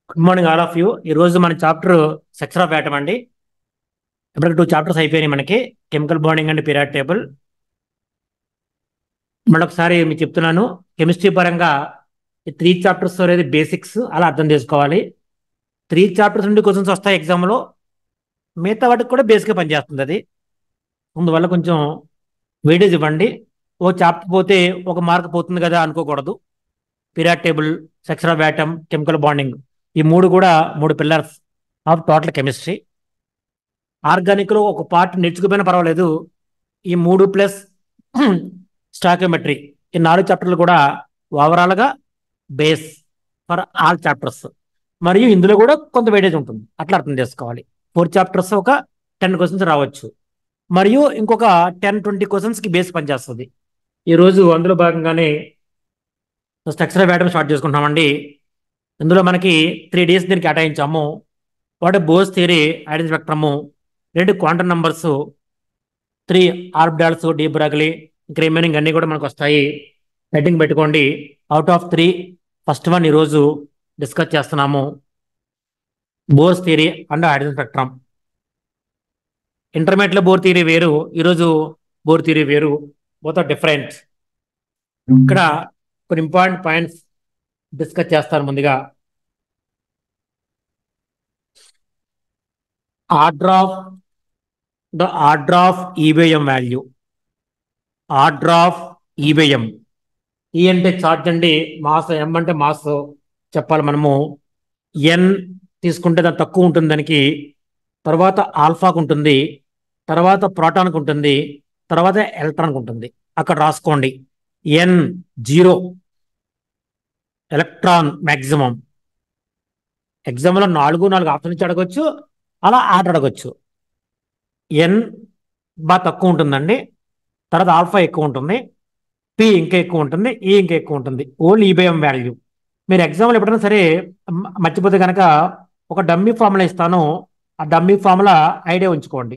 Good morning all of you ఈ రోజు మన చాప్టర్ సెక్షన్ ఆఫ్ యాటమ్ అండి ఇప్పటికి టూ చాప్టర్స్ అయిపోయినాయి మనకి chemical bonding and period table మరొకసారి మీకు చెప్తున్నాను కెమిస్ట్రీ పరంగా ఈ త్రీ చాప్టర్స్ అనేది బేసిక్స్ అలా అర్థం చేసుకోవాలి త్రీ చాప్టర్స్ నుండి క్వశ్చన్స్ వస్తాయి ఎగ్జామ్లో మిగతా వాటికి కూడా బేసిక్గా పనిచేస్తుంది అది అందువల్ల కొంచెం వెయిటేజ్ ఇవ్వండి ఓ చాప్టర్ పోతే ఒక మార్క్ పోతుంది కదా అనుకోకూడదు period table section of atom chemical bonding ఈ మూడు కూడా మూడు పిల్లర్స్ ఆఫ్ టోటల్ కెమిస్ట్రీ ఆర్గానిక్లో ఒక పార్ట్ నేర్చుకుపోయినా పర్వాలేదు ఈ మూడు ప్లస్ స్టాక్యోమెట్రీ ఈ నాలుగు చాప్టర్లు కూడా ఓవరాల్గా బేస్ ఫర్ ఆల్ చాప్టర్స్ మరియు ఇందులో కూడా కొంత వెయిటేజ్ ఉంటుంది అట్లా అర్థం చేసుకోవాలి ఫోర్ చాప్టర్స్ ఒక టెన్ క్వశ్చన్స్ రావచ్చు మరియు ఇంకొక టెన్ ట్వంటీ క్వశ్చన్స్కి బేస్ పనిచేస్తుంది ఈరోజు అందులో భాగంగానే స్ట్రక్చర్ వేయడం స్టార్ట్ చేసుకుంటామండి ఇందులో మనకి త్రీ డేస్ దీనికి కేటాయించాము వాటి బోస్ థియరీ ఐడెన్ స్పెక్ట్రము రెండు quantum numbers three orbitals de Broglie ఇంక రిమైనింగ్ అన్నీ కూడా మనకు వస్తాయి హెడ్డింగ్ పెట్టుకోండి out of three first one ఈరోజు డిస్కస్ చేస్తున్నాము Bohr's theory and hydrogen spectrum ఇంటర్మీడియట్లో బోర్ థియరీ వేరు ఈరోజు బోర్ థియరీ వేరు బోత్ ఆర్ డిఫరెంట్ ఇక్కడ కొన్ని ఇంపార్టెంట్ పాయింట్స్ డిస్కస్ చేస్తాను ముందుగా order of the order of EBM value order of EBM ఈ అంటే చార్జ్ అండి మాస్ ఎం అంటే మాస్ చెప్పాలి మనము ఎన్ తీసుకుంటే దాని తక్కువ ఉంటుంది దానికి తర్వాత ఆల్ఫాకు ఉంటుంది తర్వాత ప్రోటాన్కి ఉంటుంది తర్వాత ఎలక్ట్రాన్కి ఉంటుంది అక్కడ రాసుకోండి ఎన్ జీరో ఎలక్ట్రాన్ మ్యాక్సిమం ఎగ్జామ్లో నాలుగు నాలుగు ఆప్షన్ ఇచ్చి అడగొచ్చు అలా ఆట అడగొచ్చు ఎన్ బాగా తక్కువ ఉంటుందండి తర్వాత ఆల్ఫా ఎక్కువ ఉంటుంది పి ఇంకా ఎక్కువ ఉంటుంది ఈ ఇంకా ఎక్కువ ఉంటుంది ఓన్లీ ఈబిఎం వాల్యూ మీరు ఎగ్జామ్లో ఎప్పుడైనా సరే మ- మర్చిపోతే కనుక ఒక డమ్మీ ఫార్ములా ఇస్తాను ఆ డమ్మీ ఫార్ములా ఐడియా ఉంచుకోండి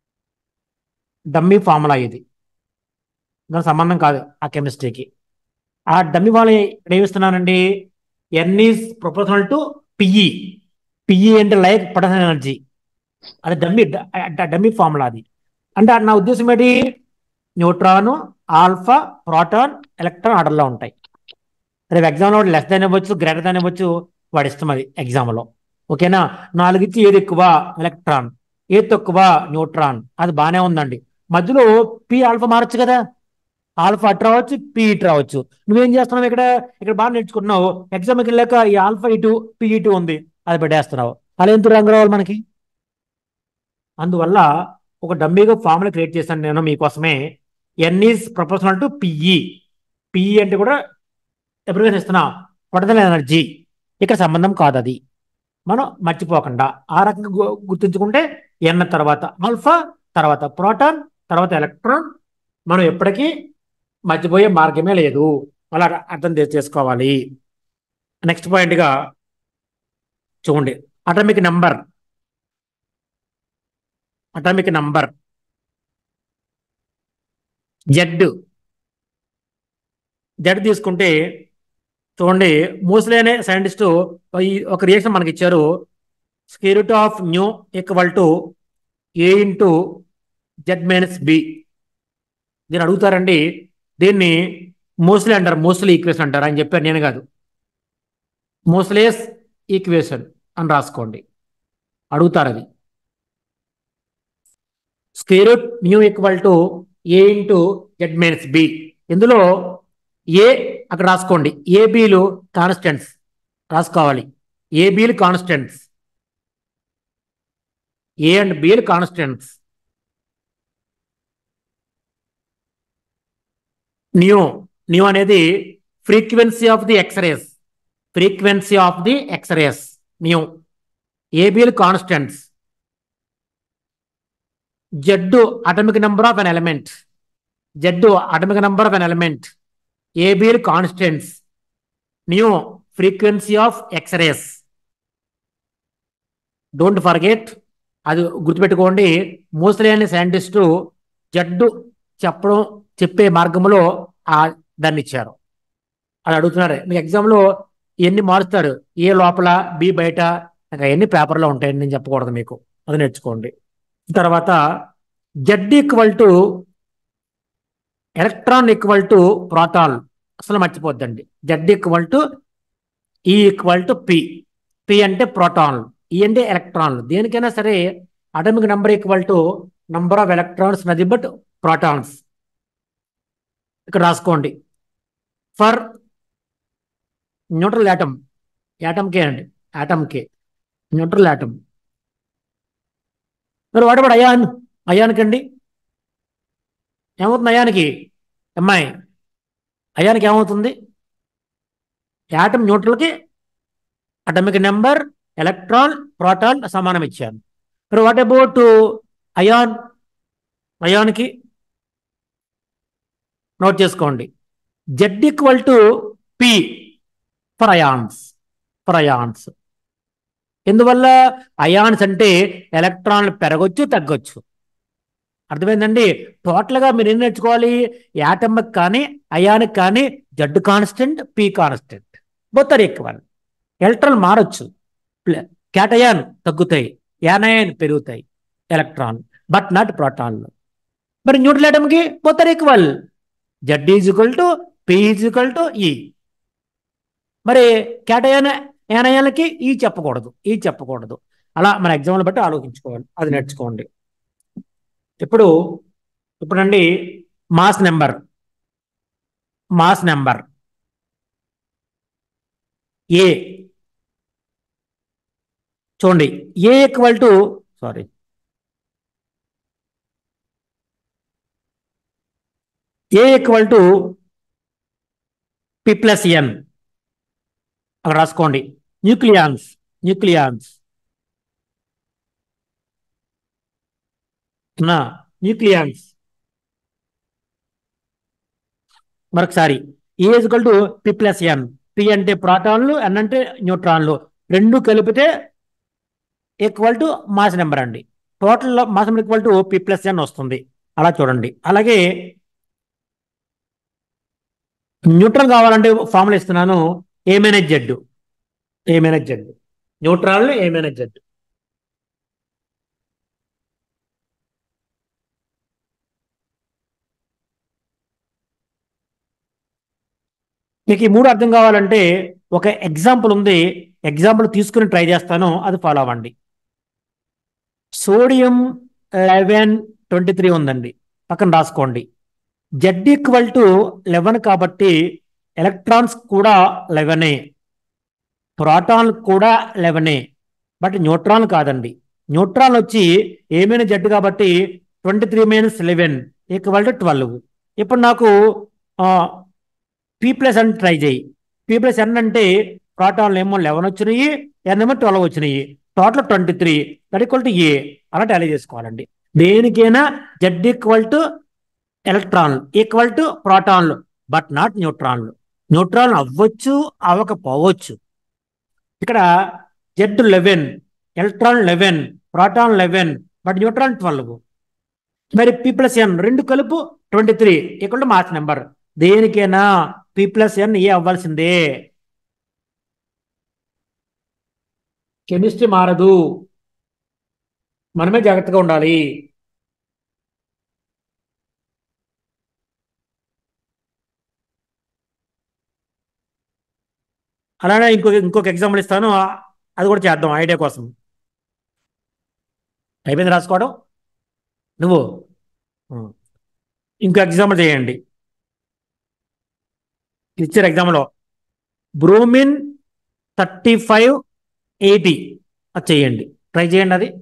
డమ్మీ ఫార్ములా ఇది దానికి సంబంధం కాదు ఆ కెమిస్ట్రీకి ఆ డమ్మీ వాళ్ళు ఏమిస్తున్నానండి N is proportional to PE PE అంటే లైక్ పొటెన్షియల్ ఎనర్జీ అది డమ్మీ డమ్మీ ఫార్ములా అది అంటే నా ఉద్దేశం ఏంటి న్యూట్రాన్ ఆల్ఫా ప్రోటాన్ ఎలక్ట్రాన్ ఆర్డర్లో ఉంటాయి రేపు ఎగ్జామ్లో లెస్ దాన్ ఇవ్వచ్చు గ్రేటర్ దాన్ ఇవ్వచ్చు వాడి ఇష్టం అది ఎగ్జామ్లో ఓకేనా నాలుగు ఇచ్చి ఏది ఎక్కువ ఎలక్ట్రాన్ ఏది తక్కువ న్యూట్రాన్ అది బాగానే ఉందండి మధ్యలో పి ఆల్ఫా మారచ్చు కదా ఆల్ఫా అటు రావచ్చు పి ఇటు రావచ్చు నువ్వేం చేస్తున్నావు ఇక్కడ ఇక్కడ బాగా నేర్చుకుంటున్నావు ఎగ్జామ్కి వెళ్ళాక ఈ ఆల్ఫా ఇటు పి ఇటు ఉంది అది పెట్టేస్తున్నావు అలా ఎంత రంగు రావాలి మనకి అందువల్ల ఒక డమ్మీగా ఫార్ములా క్రియేట్ చేశాను నేను మీకోసమే N is proportional to PE PE అంటే కూడా ఎప్పుడు ఇస్తున్నా పొటెన్షియల్ ఎనర్జీ ఇక్కడ సంబంధం కాదు అది మనం మర్చిపోకుండా ఆ రకంగా గు- గుర్తుంచుకుంటే ఎన్ తర్వాత ఆల్ఫా తర్వాత ప్రోటాన్ తర్వాత ఎలక్ట్రాన్ మనం ఎప్పటికీ మర్చిపోయే మార్గమే లేదు అలా అర్థం చే- చేసుకోవాలి నెక్స్ట్ పాయింట్గా చూడండి atomic number atomic number Z Z తీసుకుంటే చూడండి మూసలే అనే సైంటిస్టు ఈ ఒక రియాక్షన్ మనకి ఇచ్చారు square of nu equal to A into Z minus B దీన్ని అడుగుతారండి దీన్ని మోస్లీ అంటారు మోస్లీ ఈక్వేషన్ అంటారు అని చెప్పారు నేను కాదు మోస్లేస్ ఈక్వేషన్ అని రాసుకోండి అడుగుతారు అది square root nu equal to A into Z minus B ఇందులో ఏ అక్కడ రాసుకోండి ఏబీలు కాన్స్టెంట్స్ రాసుకోవాలి ఏబీలు కాన్స్టెంట్స్ ఏ అండ్ బిలు కాన్స్టెంట్స్ న్యూ న్యూ అనేది frequency of the X-rays frequency of the X-rays nu ఏబీలు constants Z atomic number of an element Z atomic number of an element ఏబీలు constants nu frequency of X-rays don't forget అది గుర్తుపెట్టుకోండి mostly అనే scientist జడ్డు చెప్పడం చెప్పే మార్గంలో ఆ దాన్ని ఇచ్చారు అది అడుగుతున్నారు మీకు ఎగ్జామ్లో ఇవన్నీ మారుస్తాడు ఏ లోపల బి బయట ఇంకా అవన్నీ పేపర్లో ఉంటాయని నేను చెప్పకూడదు మీకు అది నేర్చుకోండి తర్వాత Z equal to electron equal to proton అసలు మర్చిపోద్దండి Z equal to E equal to P P అంటే ప్రోటాన్లు ఈ అంటే ఎలక్ట్రాన్లు దేనికైనా సరే atomic number equal to number of electrons నది బట్ ప్రోటాన్స్ ఇక్కడ రాసుకోండి ఫర్ న్యూట్రల్ యాటమ్ యాటమ్ కే అండి యాటమ్ కే న్యూట్రల్ యాటమ్ మరి వాడబడి అయాన్ అయానికి అండి ఏమవుతుంది అయానికి అమ్మాయి అయానికి ఏమవుతుంది యాటమ్ న్యూట్రల్కి అటమిక్ నెంబర్ ఎలక్ట్రాన్ ప్రోటాన్ సమానం ఇచ్చాను మరి వాట్ అబౌట్ అయాన్ అయాన్కి నోట్ చేసుకోండి Z equal to P for ions for ions ఎందువల్ల అయాన్స్ అంటే ఎలక్ట్రాన్లు పెరగొచ్చు తగ్గొచ్చు అర్థమైందండి టోటల్గా మీరు ఏం నేర్చుకోవాలి యాటమ్కి కానీ అయానికి కానీ Z constant P constant both are equal electron మారొచ్చు క్యాటయాన్ తగ్గుతాయి యానయాన్ పెరుగుతాయి ఎలక్ట్రాన్ బట్ నాట్ ప్రోటాన్లు మరి న్యూట్రల్ ఆటమ్కి both are equal Z is equal to P is equal to E మరి క్యాటయాన్ యానయాలకి ఈ చెప్పకూడదు ఈ చెప్పకూడదు అలా మన ఎగ్జామ్లు బట్టి ఆలోచించుకోవాలి అది నేర్చుకోండి ఇప్పుడు ఇప్పుడండి mass number mass number A చూడండి A equal to sorry A equal to P plus N అక్కడ రాసుకోండి న్యూక్లియాన్స్ న్యూక్లియాన్స్ నా న్యూక్లియాన్స్ మరొకసారి A equal to P plus N P అంటే ప్రోటాన్లు ఎన్ అంటే న్యూట్రాన్లు రెండు కలిపితే ఈక్వల్ టు మాస్ నెంబర్ అండి total mass number equal to P plus N వస్తుంది అలా చూడండి అలాగే న్యూట్రల్ కావాలంటే ఫార్ములా ఇస్తున్నాను ఏమైనా జెడ్ ఏమైనా జెడ్ న్యూట్రాల్ ఏమైనా జెడ్ మీకు ఈ మూడు అర్థం కావాలంటే ఒక ఎగ్జాంపుల్ ఉంది ఎగ్జాంపుల్ తీసుకుని ట్రై చేస్తాను అది ఫాలో అవ్వండి సోడియం లెవెన్ ట్వంటీ త్రీ ఉందండి పక్కన రాసుకోండి జెడ్ ఈక్వల్ టు లెవెన్ కాబట్టి ఎలక్ట్రాన్స్ కూడా లెవెనే ప్రోటాన్ కూడా లెవెనే బట్ న్యూట్రాన్ కాదండి న్యూట్రాన్ వచ్చి ఏమైనా జెడ్ కాబట్టి twenty three minus eleven equal to twelve ఇప్పుడు నాకు పీ ప్లస్ ఎన్ ట్రై చేయి పీ ప్లస్ ఎన్ అంటే ప్రోటాన్లు ఏమో లెవెన్ వచ్చినాయి ఎన్ ఏమో ట్వెల్వ్ వచ్చినాయి total twenty three that equal to A అలా టాలీ చేసుకోవాలండి దేనికైనా జెడ్ ఈక్వల్ టు ఎలక్ట్రాన్లు ఈక్వల్ టు ప్రోటాన్లు బట్ నాట్ న్యూట్రాన్లు న్యూట్రాన్ అవ్వచ్చు అవ్వకపోవచ్చు ఇక్కడ Z eleven electron eleven proton eleven but neutron twelve మరి పి ప్లస్ ఎన్ రెండు కలుపు twenty three equal to mass number దేనికైనా పి ప్లస్ ఎన్ ఏ అవ్వాల్సిందే కెమిస్ట్రీ మారదు మనమే జాగ్రత్తగా ఉండాలి అలానే ఇంకొక ఇంకొక ఎగ్జాంపుల్ ఇస్తాను అది కూడా చేద్దాం ఐడియా కోసం అయిపోయింది రాసుకోవడం నువ్వు ఇంకో ఎగ్జాంపుల్ చేయండి ఇచ్చారు ఎగ్జామ్లో బ్రోమిన్ థర్టీ ఫైవ్ ఎయిటీ అది చేయండి ట్రై చేయండి అది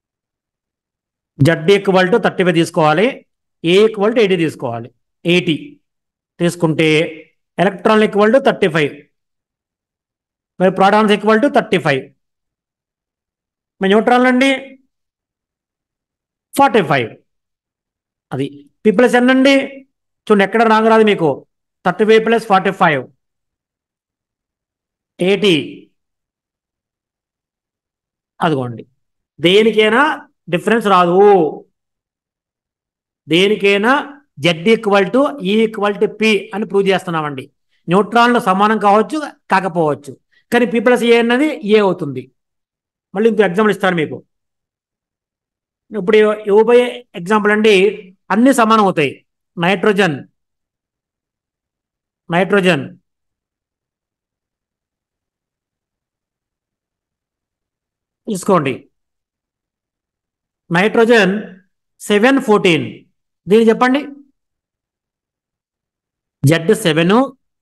Z equal to thirty five తీసుకోవాలి ఏ ఈక్వల్ టు ఎయిటీ తీసుకోవాలి ఎయిటీ తీసుకుంటే electron equal to thirty five మరి protons equal to thirty five మరి న్యూట్రాన్ అండి ఫార్టీ ఫైవ్ అది పి ప్లస్ ఎన్ అండి చూడండి ఎక్కడ రాగరాదు మీకు thirty five plus forty five eighty అదిగోండి దేనికైనా డిఫరెన్స్ రాదు దేనికైనా Z equal to E equal to P అని ప్రూవ్ చేస్తున్నామండి న్యూట్రాన్లు సమానం కావచ్చు కాకపోవచ్చు కానీ పి ప్లస్ ఏ అన్నది ఏ అవుతుంది మళ్ళీ ఇంకో ఎగ్జాంపుల్ ఇస్తాను మీకు ఇప్పుడు ఇవ్వ- ఇవ్వబోయే ఎగ్జాంపుల్ అండి అన్ని సమానం అవుతాయి నైట్రోజన్ నైట్రోజన్ తీసుకోండి నైట్రోజన్ సెవెన్ ఫోర్టీన్ దీన్ని చెప్పండి జెడ్ సెవెన్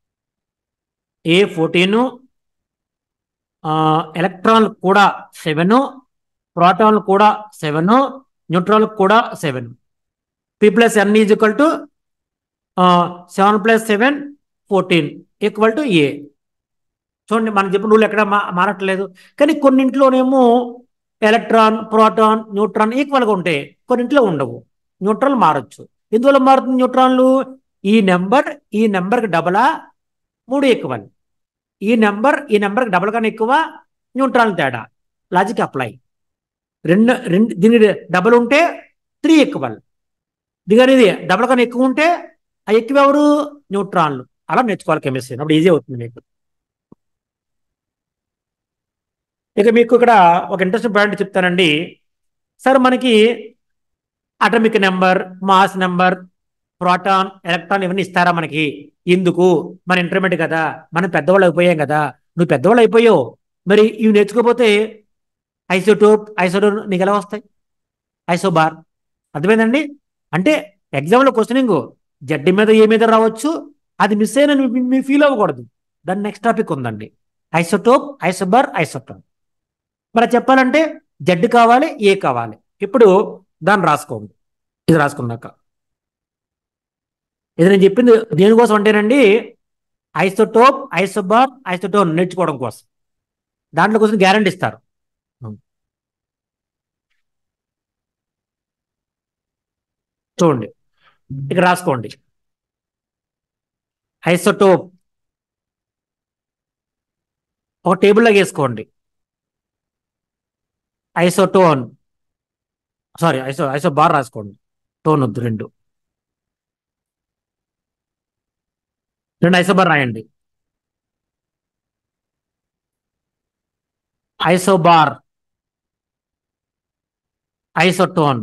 ఏ ఫోర్టీన్ ఎలక్ట్రాన్లు కూడా సెవెన్ ప్రోటాన్లు కూడా సెవెన్ న్యూట్రాన్లు కూడా seven P plus N is equal to seven plus seven fourteen equal to A చూడండి మనం చెప్పిన రూల్ ఎక్కడ మా మారట్లేదు కానీ కొన్నింట్లోనేమో ఎలక్ట్రాన్ ప్రోటాన్ న్యూట్రాన్ ఈక్వల్గా ఉంటాయి కొన్నింట్లో ఉండవు న్యూట్రాన్ మారచ్చు ఎందువల్ల మారుతుంది న్యూట్రాన్లు ఈ నెంబర్ ఈ నెంబర్కి డబలా మూడు ఈక్వల్ ఈ నెంబర్ ఈ నెంబర్కి డబల్ కన్నా ఎక్కువ న్యూట్రాన్ తేడా లాజిక్ అప్లై రెండు రెండు దీని డబల్ ఉంటే త్రీ ఈక్వల్ దిగని ఇది డబల్ కన్నా ఎక్కువ ఉంటే ఆ ఎక్కువ ఎవరు న్యూట్రాన్లు అలా నేర్చుకోవాలి కెమిస్ట్రీ అప్పుడు ఈజీ అవుతుంది మీకు ఇక మీకు ఇక్కడ ఒక ఇంట్రెస్టింగ్ పాయింట్ చెప్తానండి సార్ మనకి atomic number mass number proton electron ఇవన్నీ ఇస్తారా మనకి ఎందుకు మన ఇంటర్మీడియట్ కదా మనం పెద్దవాళ్ళు అయిపోయాం కదా నువ్వు పెద్దవాళ్ళు అయిపోయావు మరి ఇవి నేర్చుకోకపోతే ఐసోటోప్ ఐసోటోప్ నీకు ఎలా వస్తాయి ఐసోబార్ అర్థమైందండి అంటే ఎగ్జామ్లో క్వశ్చనింగ్ జడ్డి మీద ఏ మీద రావచ్చు అది మిస్ అయిన మీరు ఫీల్ అవ్వకూడదు దాని నెక్స్ట్ టాపిక్ ఉందండి ఐసోటోప్ ఐసోబార్ ఐసోటోప్ మరి చెప్పాలంటే జడ్డు కావాలి ఏ కావాలి ఇప్పుడు దాన్ని రాసుకోండి ఇది రాసుకున్నాక ఇది నేను చెప్పింది దేనికోసం అంటేనండి ఐసోటోప్ ఐసోబార్ ఐసోటోన్ నేర్చుకోవడం కోసం దాంట్లో కోసం గ్యారంటీ ఇస్తారు చూడండి ఇక్కడ రాసుకోండి ఐసోటోప్ ఒక టేబుల్లో వేసుకోండి isotone sorry iso isobar రాసుకోండి టోన్ వద్దు రెండు రెండు ఐసోబార్ రాయండి ఐసోబార్ ఐసోటోన్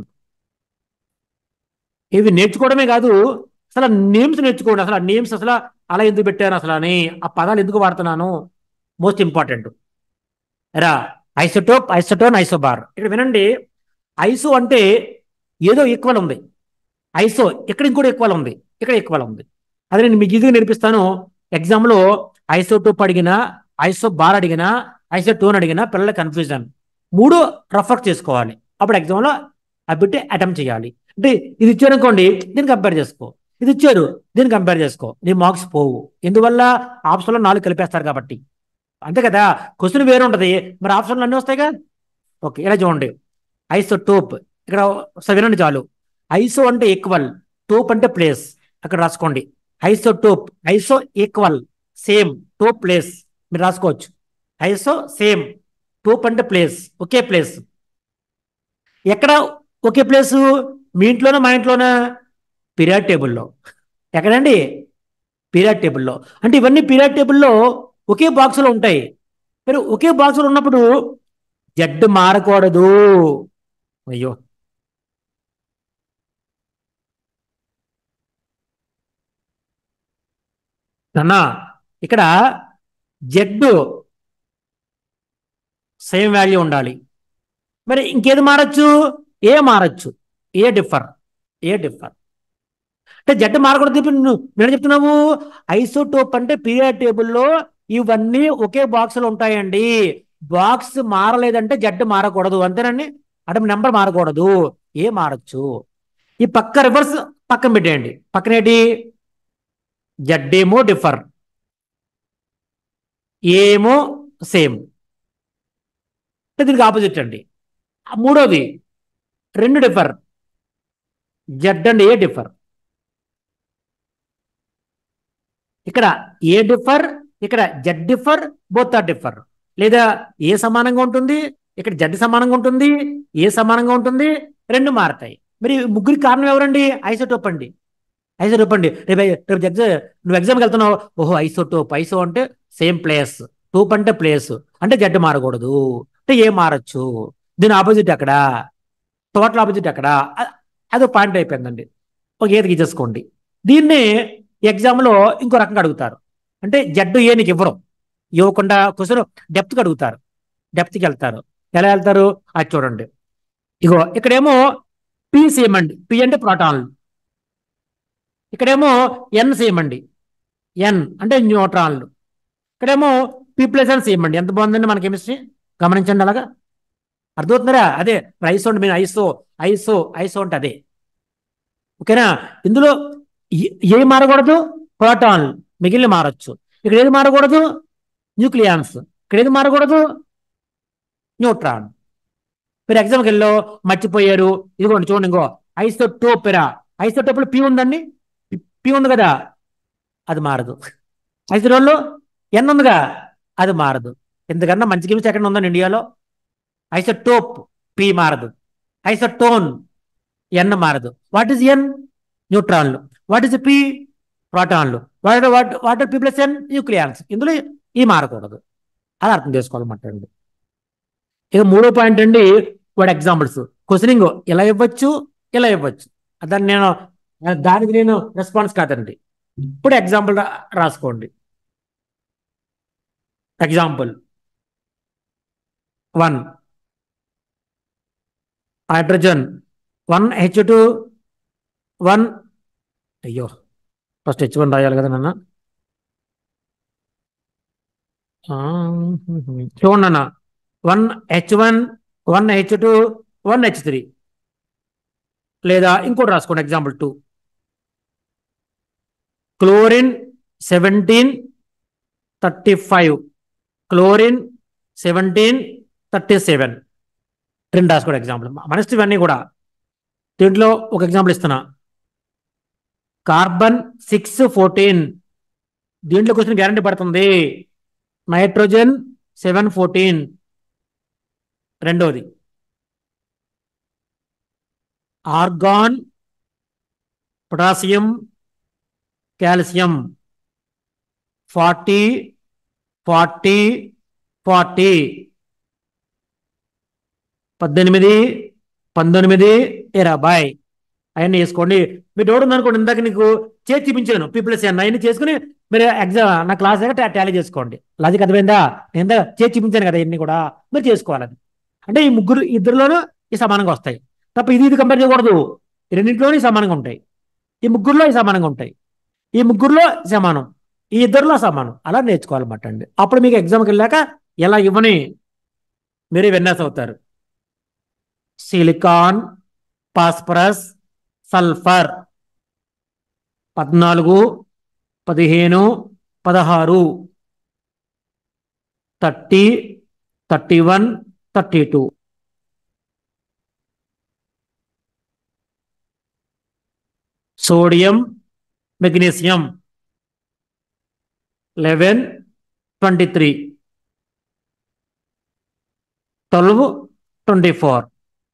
ఇవి నేర్చుకోవడమే కాదు అసలు నేమ్స్ నేర్చుకోండి అసలు ఆ నేమ్స్ అసలు అలా ఎందుకు పెట్టాను అసలు అని ఆ పదాలు ఎందుకు వాడుతున్నాను మోస్ట్ ఇంపార్టెంట్ రా ఐసోటోప్ ఐసోటోన్ ఐసోబార్ ఇక్కడ వినండి ఐసో అంటే ఏదో ఈక్వల్ ఉంది ఐసో ఇక్కడ ఇంకోటి ఈక్వల్ ఉంది ఇక్కడ ఈక్వల్ ఉంది అది నేను మీకు ఈజీగా నేర్పిస్తాను ఎగ్జామ్లో ఐసోటోప్ అడిగినా ఐసో బార్ అడిగినా ఐసోటోన్ అడిగినా పిల్లల కన్ఫ్యూజన్ మూడు రఫర్ చేసుకోవాలి అప్పుడు ఎగ్జామ్లో అవి పెట్టి అటెంప్ట్ చేయాలి అంటే ఇది ఇచ్చారు అనుకోండి దీన్ని కంపేర్ చేసుకో ఇది ఇచ్చారు దీన్ని కంపేర్ చేసుకో నీ మార్క్స్ పోవు ఎందువల్ల ఆప్షన్లో నాలుగు కలిపేస్తారు కాబట్టి అంతే కదా క్వశ్చన్ వేరే ఉంటుంది మరి ఆప్షన్లు అన్నీ వస్తాయిగా ఓకే ఇలా చూడండి ఐసో టోప్ ఇక్కడ ఒకసారి వినండి చాలు ఐసో అంటే ఈక్వల్ టోప్ అంటే ప్లేస్ అక్కడ రాసుకోండి iso tope iso equal same tope place మీరు రాసుకోవచ్చు ఐసో సేమ్ టోప్ అంటే ప్లేస్ ఒకే ప్లేస్ ఎక్కడ ఒకే ప్లేసు మీ ఇంట్లోనా మా ఇంట్లోనా పీరియడ్ టేబుల్లో ఎక్కడండి పీరియడ్ టేబుల్లో అంటే ఇవన్నీ పీరియడ్ టేబుల్లో ఒకే బాక్స్లో ఉంటాయి మరి ఒకే బాక్స్లో ఉన్నప్పుడు జడ్డు మారకూడదు అయ్యో అన్నా ఇక్కడ జడ్డు సేమ్ వాల్యూ ఉండాలి మరి ఇంకేది మారచ్చు ఏ మారచ్చు ఏ డిఫర్ ఏ డిఫర్ అంటే జడ్డు మారకూడదు ఇప్పుడు నువ్వు నేను చెప్తున్నావు ఐసోటోప్ అంటే పీరియడ్ టేబుల్లో ఇవన్నీ ఒకే బాక్స్లో ఉంటాయండి బాక్స్ మారలేదంటే జడ్డు మారకూడదు అంతేనండి అంటే నెంబర్ మారకూడదు ఏ మారచ్చు ఈ పక్క రివర్స్ పక్కన పెట్టేయండి పక్కనేటి జడ్డేమో డిఫర్ ఏమో సేమ్ అంటే దీనికి ఆపోజిట్ అండి మూడోది రెండు differ Z and A differ ఇక్కడ ఏ డిఫర్ ఇక్కడ Z differ both are differ లేదా ఏ సమానంగా ఉంటుంది ఇక్కడ జడ్ సమానంగా ఉంటుంది ఏ సమానంగా ఉంటుంది రెండు మారతాయి మరి ముగ్గురికి కారణం ఎవరండి ఐసోటోప్ అండి ఐసోటోప్ అండి రేపు రేపు ఎగ్జామ్ నువ్వు ఎగ్జామ్కి వెళ్తున్నావు ఓహో ఐసోటోప్ ఐసో అంటే సేమ్ ప్లేస్ టూప్ అంటే ప్లేస్ అంటే జెడ్ మారకూడదు అంటే ఏ మారచ్చు దీని ఆపోజిట్ ఎక్కడ టోటల్ ఆపోజిట్ ఎక్కడ అ- అది పాయింట్ అయిపోయిందండి ఒక ఏది గీసేసుకోండి దీన్ని ఎగ్జామ్లో ఇంకో రకంగా అడుగుతారు అంటే జడ్డు ఏ నీకు ఇవ్వరు ఇవ్వకుండా క్వశ్చన్ డెప్త్కి అడుగుతారు డెప్త్కి వెళ్తారు ఎలా వెళ్తారు అది చూడండి ఇగో ఇక్కడేమో పి సేమ్ అండి పి అంటే ప్రోటాన్లు ఇక్కడేమో ఎన్ సేమ్ అండి ఎన్ అంటే న్యూట్రాన్లు ఇక్కడేమో పి ప్లస్ ఎన్ సేమ్ అండి ఎంత బాగుందండి మన కెమిస్ట్రీ గమనించండి అలాగా అర్థమవుతుందా అదే ఐసో అంటే మీరు ఐసో ఐసో ఐసో అంటే అదే ఓకేనా ఇందులో ఏ- ఏ మారకూడదు ప్రోటాన్లు మిగిలిన మారచ్చు ఇక్కడ ఏది మారకూడదు న్యూక్లియాన్స్ ఇక్కడ ఏది మారకూడదు న్యూట్రాన్ మీరు ఎగ్జామ్కి వెళ్ళో మర్చిపోయారు ఇదిగోండి చూడండి ఇంకో ఐసోటోపెరా ఐసోటోపులు పి ఉందండి పి ఉంది కదా అది మారదు ఐసోటోల్లో ఎన్ ఉందిగా అది మారదు ఎందుకన్నా మంచి కెమిస్ట్రీ ఎక్కడ ఉందండి ఇండియాలో ఐసోటోప్ పి మారదు ఐసోటోన్ ఎన్ మారదు వాట్ ఈస్ ఎన్ న్యూట్రాన్లు వాట్ ఈస్ పి ప్రోటాన్లు what what what P plus N nucleons ఇందులో ఈ మారకూడదు అది అర్థం చేసుకోవాలన్నమాట అండి ఇక మూడో పాయింట్ అండి వాడు ఎగ్జాంపుల్స్ క్వశ్చనింగ్ ఇలా ఇవ్వచ్చు ఇలా ఇవ్వచ్చు దాన్ని నేను దానికి నేను రెస్పాన్స్ కాదండి ఇప్పుడు ఎగ్జాంపుల్ రాసుకోండి example one hydrogen one H two one అయ్యో ఫస్ట్ హెచ్ వన్ రాయాలి కదా నాన్న ఆ, చూడండి అన్న one H one one H two one H three లేదా ఇంకోటి రాసుకోండి example two chlorine seventeen thirty five chlorine seventeen thirty seven రెండు రాసుకోండి ఎగ్జాంపుల్ మనసు ఇవన్నీ కూడా దీంట్లో ఒక ఎగ్జాంపుల్ ఇస్తున్నా కార్బన్ సిక్స్ ఫోర్టీన్ దీంట్లో క్వశ్చన్ గ్యారంటీ పడుతుంది నైట్రోజన్ సెవెన్ ఫోర్టీన్ రెండోది argon potassium calcium forty forty forty పద్దెనిమిది పంతొమ్మిది ఇరవై అవన్నీ వేసుకోండి మీరు డౌట్ ఉందనుకోండి ఇందాక నీకు చేసి చూపించాను పీపుల్స్ ఎన్ అవన్నీ చేసుకుని మీరు ఎగ్జామ్ నా క్లాస్ దగ్గర టాలీ చేసుకోండి లాజిక్ అర్థమైందా నేను ఇందాక చేసి చూపించాను కదా ఇవన్నీ కూడా మీరు చేసుకోవాలి అది అంటే ఈ ముగ్గురు ఇద్దరిలోనూ ఈ సమానంగా వస్తాయి తప్ప ఇది ఇది కంపేర్ చేయకూడదు ఈ రెండింటిలోనూ ఈ సమానంగా ఉంటాయి ఈ ముగ్గురులో ఈ సమానంగా ఉంటాయి ఈ ముగ్గురులో సమానం ఈ ఇద్దరిలో సమానం అలా నేర్చుకోవాలన్నమాట అండి అప్పుడు మీకు ఎగ్జామ్కి వెళ్ళాక ఎలా ఇవ్వని మీరే విన్నర్స్ అవుతారు సిలికాన్ పాస్పరస్ సల్ఫర్ పద్నాలుగు పదిహేను పదహారు thirty thirty one thirty two sodium magnesium eleven twenty three twelve twenty four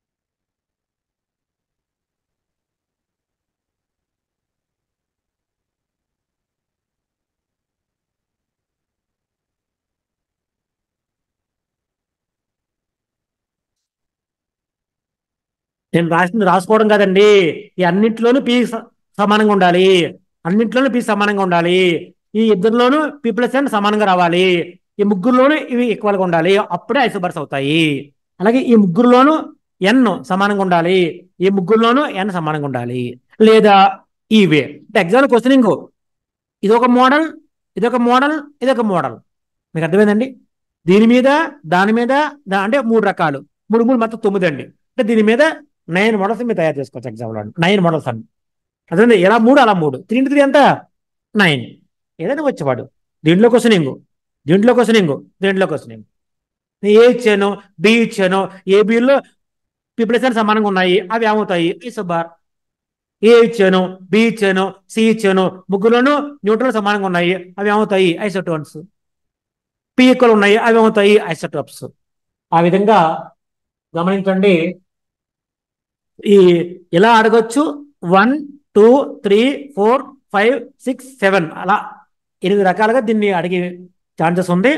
నేను రాసింది రాసుకోవడం కాదండి ఈ అన్నింటిలోనూ పీ స- సమానంగా ఉండాలి అన్నింటిలోనూ పీ సమానంగా ఉండాలి ఈ ఇద్దరిలోనూ పీ ప్లస్ ఎన్ సమానంగా రావాలి ఈ ముగ్గురులోనూ ఇవి ఈక్వల్గా ఉండాలి అప్పుడే ఐసోబర్స్ అవుతాయి అలాగే ఈ ముగ్గురులోనూ ఎన్ సమానంగా ఉండాలి ఈ ముగ్గురులోనూ ఎన్ సమానంగా ఉండాలి లేదా ఇవే ఎగ్జామ్ క్వశ్చనింగ్ ఇదొక మోడల్ ఇదొక మోడల్ ఇదొక మోడల్ మీకు అర్థమైందండి దీని మీద దాని మీద దా- అంటే మూడు రకాలు మూడు మూడు మొత్తం తొమ్మిది అండి అంటే దీని మీద నైన్ మోడల్స్ మీరు తయారు చేసుకోవచ్చు ఎగ్జామ్లో నైన్ మోడల్స్ అండి అదే ఎలా మూడు అలా మూడు త్రీ ఇంటూ త్రీ ఎంత నైన్ ఏదైనా వచ్చేవాడు దీంట్లో క్వశ్చనింగ్ దీంట్లో క్వశ్చనింగ్ దీంట్లో క్వశ్చనింగ్ నేను ఏ ఇచ్చాను బి ఇచ్చాను ఏ బిలో పీపుల్స్ అని సమానంగా ఉన్నాయి అవి ఏమవుతాయి ఇసుబార్ ఏ ఇచ్చాను బి ఇచ్చాను సి ఇచ్చాను ముగ్గురులోనూ న్యూట్రల్ సమానంగా ఉన్నాయి అవి ఏమవుతాయి ఐసోటోన్స్ పి ఈక్వల్ ఉన్నాయి అవి ఏమవుతాయి ఐసోటోప్స్ ఆ విధంగా గమనించండి ఈ ఇలా అడగొచ్చు one two three four five six seven అలా ఎనిమిది రకాలుగా దీన్ని అడిగే ఛాన్సెస్ ఉంది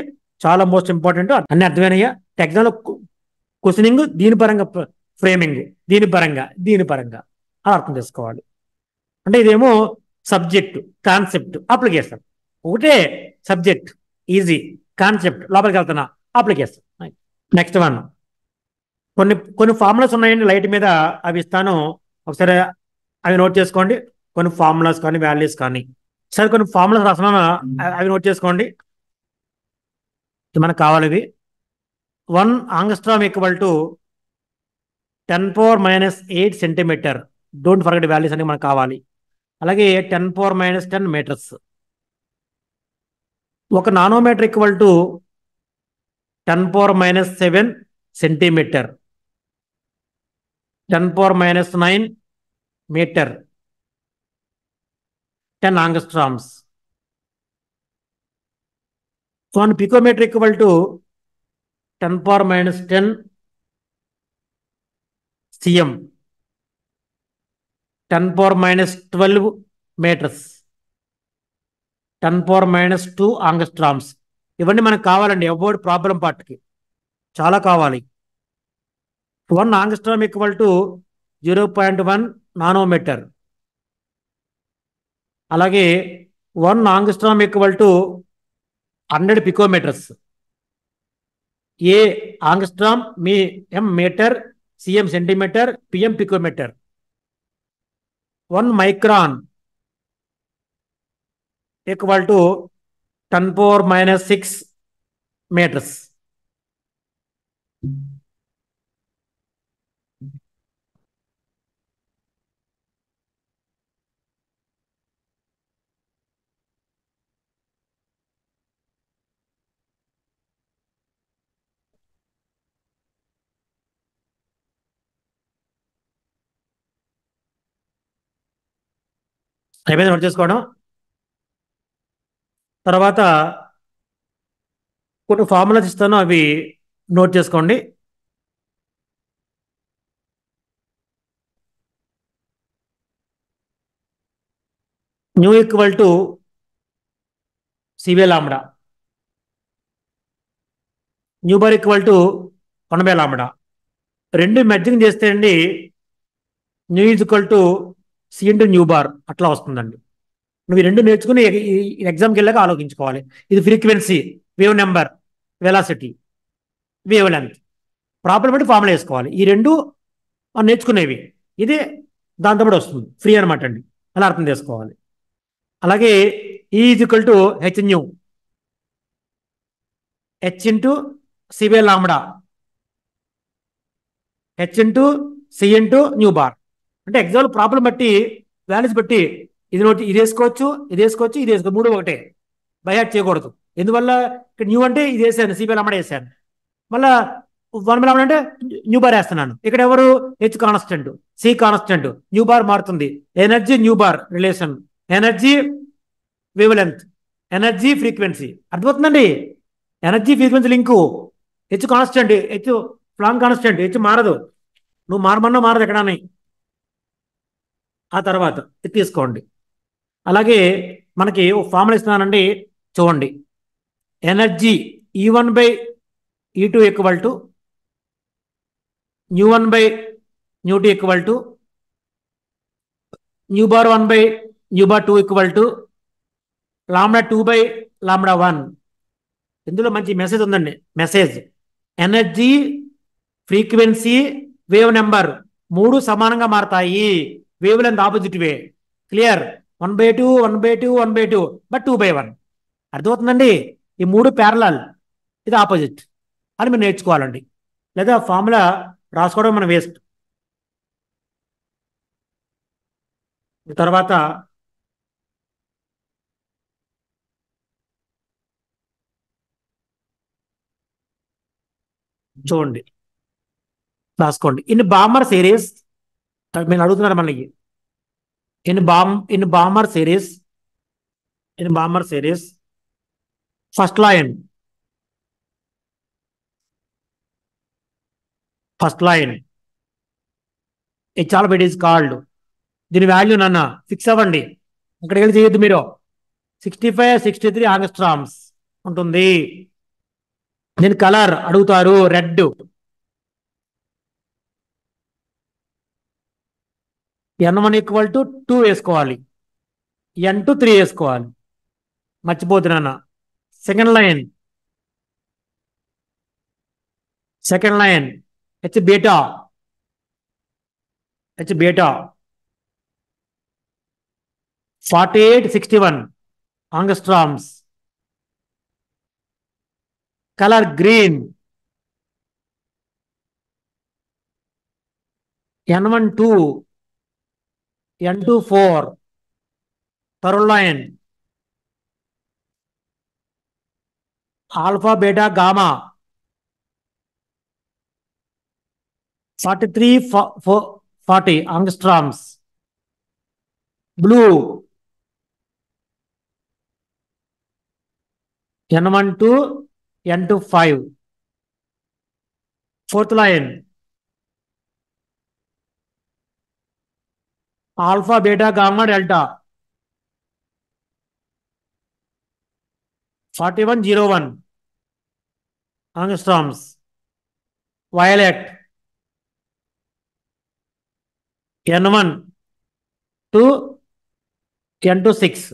చాలా మోస్ట్ ఇంపార్టెంట్ అన్ని అర్థమైనయ్యా ఎగ్జామ్లో క్వశ్చనింగ్ దీని పరంగా ఫ్రేమింగ్ దీని పరంగా దీని పరంగా అలా అర్థం చేసుకోవాలి అంటే ఇదేమో సబ్జెక్ట్ కాన్సెప్ట్ అప్లికేషన్ ఒకటే సబ్జెక్ట్ ఈజీ కాన్సెప్ట్ లోపలికి వెళ్తున్నా అప్లికేషన్ నెక్స్ట్ వన్ కొన్ని కొన్ని ఫార్ములాస్ ఉన్నాయండి లైట్ మీద అవి ఇస్తాను ఒకసారి అవి నోట్ చేసుకోండి కొన్ని ఫార్ములాస్ కానీ వాల్యూస్ కానీ సరే కొన్ని ఫార్ములాస్ రాస్తున్నాను అ- అవి నోట్ చేసుకోండి ఇది మనకు కావాలి ఇవి one angstrom equal to ten power minus eight centimetre don't forget values అని మనకు కావాలి అలాగే ten power minus ten metres ఒక nanometre equal to ten power minus seven centimetre ten power minus nine metre ten angstroms one picometre equal to ten power minus ten CM ten power minus twelve metres ten power minus two angstroms ఇవన్నీ మనకు కావాలండి about problem పార్ట్కి చాలా కావాలి one angstrom equal to zero point one nanometre అలాగే one angstrom equal to hundred picometres A angstrom మీ M metre CM centimetre PM picometre one micron equal to ten power minus six metres అయిపోయింది note చేసుకోవడం తర్వాత కొన్ని formulas ఇస్తాను అవి note చేసుకోండి nu equal to సివే lambda nu bar equal to one by lambda రెండు మెర్జింగ్ చేస్తే అండి nu is equal to C into nu bar అట్లా వస్తుందండి నువ్వు ఈ రెండు నేర్చుకుని ఈ- ఈ ఎగ్జామ్కి వెళ్ళాక ఆలోచించుకోవాలి ఇది frequency wave number velocity wavelength problem బట్టి ఫార్ములా వేసుకోవాలి ఈ రెండు మనం నేర్చుకునేవి ఇది దాంతో పాటు వస్తుంది ఫ్రీ అనమాట అండి అలా అర్థం చేసుకోవాలి అలాగే ఈ equal to H nu H into సివే lambda H into C into nu bar అంటే ఎగ్జామ్ ప్రాబ్లం బట్టి వాల్యూస్ బట్టి ఇది నోటి ఇది వేసుకోవచ్చు ఇది వేసుకోవచ్చు ఇది వేసుకోవచ్చు మూడు ఒకటే బైహాట్ చేయకూడదు ఎందువల్ల ఇక్కడ న్యూ అంటే ఇది వేసాను సిబిఎల్ అమ్మడే వేసాను మళ్ళా వన్ బిల్ అంటే న్యూ బార్ వేస్తున్నాను ఇక్కడ ఎవరు H constant C constant nu bar మారుతుంది energy nu bar relation energy wavelength energy frequency అర్థమవుతుందండి energy frequency link H constant H Planck constant H మారదు నువ్వు మారమన్నా మారదు ఎక్కడాని ఆ తర్వాత ఇది తీసుకోండి అలాగే మనకి ఓ ఫార్ములా ఇస్తున్నానండి చూడండి energy E one by E two equal to nu one by nu two equal to nu bar one by nu bar two equal to lambda two by lambda one ఇందులో మంచి మెసేజ్ ఉందండి message energy frequency wave number మూడు సమానంగా మారతాయి wavelength opposite way clear one by two one by two one by two but two by one అర్థమవుతుందండి ఈ మూడు parallel ఇది ఆపోజిట్ అని మీరు నేర్చుకోవాలండి లేదా ఫార్ములా రాసుకోవడం మన వేస్ట్ తర్వాత చూడండి రాసుకోండి ఇన్ బామర్ సిరీస్ మీరు అడుగుతున్నారు మనకి ఇన్ బామ్ in Balmer series in Balmer series first line first line ఇది చాలా బెట్ ఈజ్ కాల్డ్ దీని వాల్యూ నాన్న ఫిక్స్ అవ్వండి అక్కడికి వెళ్ళి చేయొద్దు మీరు sixty five sixty three angstroms ఉంటుంది నేను కలర్ అడుగుతారు red N one equal to two వేసుకోవాలి ఎన్ టు త్రీ వేసుకోవాలి మర్చిపోతున్నాను second line second line H beta H beta forty eight sixty one angstroms colour green N one two N two four third line alpha beta gamma forty three forty angstroms blue N one two N two five fourth line alpha beta gamma delta forty one zero one angstroms violet N one two N two six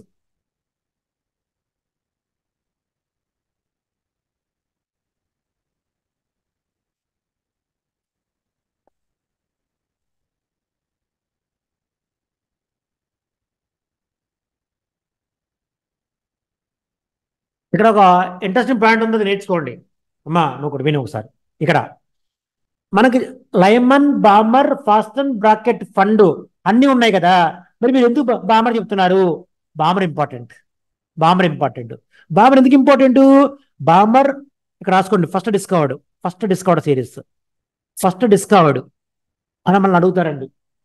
ఇక్కడ ఒక interesting point ఉంది అది నేర్చుకోండి అమ్మా నువ్వు ఒకటి విని ఒకసారి ఇక్కడ మనకి Lyman Balmer Paschen Brackett Pfund అన్నీ ఉన్నాయి కదా మరి మీరు ఎందుకు బా- బామర్ చెప్తున్నారు Balmer important Balmer important Balmer ఎందుకు ఇంపార్టెంట్ బామర్ ఇక్కడ రాసుకోండి first discovered first discovered series first discovered అని మనల్ని అడుగుతారండి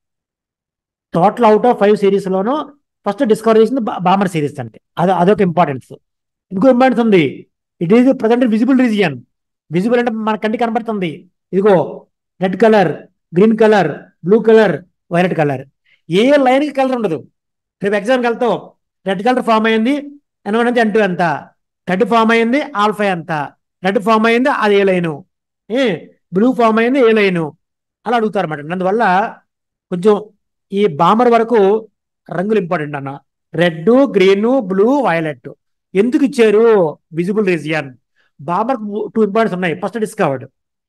టోటల్ అవుట్ ఆఫ్ ఫైవ్ సిరీస్లోనూ ఫస్ట్ డిస్కవర్ చేసింది బా- బామర్ సిరీస్ అంటే అది అదొక ఇంపార్టెన్స్ ఇంకో ఇంపార్టెన్స్ ఉంది it is present visible region visible అంటే మన కంటికి కనబడుతుంది ఇదిగో red colour green colour blue colour violet colour ఏ లైన్కి కలర్ ఉండదు రేపు ఎగ్జామ్కి వెళ్తావు రెడ్ కలర్ ఫామ్ అయింది ఎన్ వన్ నుంచి ఎన్ టూ ఎంత రెడ్ ఫామ్ అయింది ఆల్ఫా ఎంత రెడ్ ఫామ్ అయింది అది ఏ లైను ఏ బ్లూ ఫామ్ అయింది ఏ లైను అలా అడుగుతారు అన్నమాట అందువల్ల కొంచెం ఈ బామర్ వరకు రంగులు ఇంపార్టెంట్ అన్న రెడ్ గ్రీన్ బ్లూ వైలెట్ ఎందుకు ఇచ్చారు visible region Balmer two importance ఉన్నాయి ఫస్ట్ డిస్కవర్డ్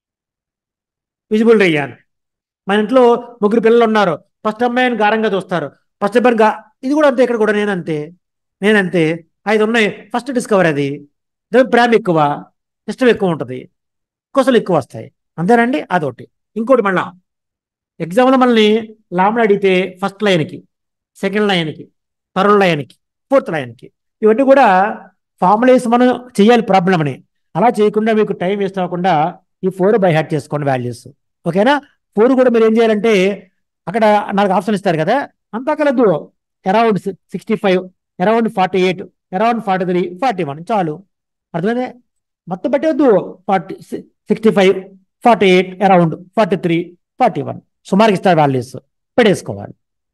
విజిబుల్ రీజియన్ మన ఇంట్లో ముగ్గురు పిల్లలు ఉన్నారు ఫస్ట్ అమ్మాయిని గారంగా చూస్తారు ఫస్ట్ అబ్బాయిని గా ఇది కూడా అంతే ఇక్కడ కూడా నేనంతే నేనంతే ఐదు ఉన్నాయి ఫస్ట్ డిస్కవర్ అది దాని ప్రేమ ఎక్కువ ఇష్టం ఎక్కువ ఉంటుంది కొసలు ఎక్కువ వస్తాయి అంతేనండి అదొకటి ఇంకోటి మళ్ళా ఎగ్జామ్లో మనల్ని లాంబ్డా అడిగితే ఫస్ట్ లైన్కి సెకండ్ లైన్కి థర్డ్ లైన్కి ఫోర్త్ లైన్కి ఇవన్నీ కూడా ఫార్ములేస్ మనం చేయాలి ప్రాబ్లం అని అలా చేయకుండా మీకు టైం వేస్ట్ అవ్వకుండా ఈ ఫోర్ బై హ్యాట్ చేసుకోండి వాల్యూస్ ఓకేనా ఫోర్ కూడా మీరు ఏం చేయాలంటే అక్కడ నాకు ఆప్షన్ ఇస్తారు కదా అంతా కలదు around sixty five around forty eight around forty three forty one చాలు అర్థమైందే మొత్తం పెట్టవద్దు forty sixty five forty eight around forty three forty one సుమారుకి ఇస్తారు వాల్యూస్ పెట్టేసుకోవాలి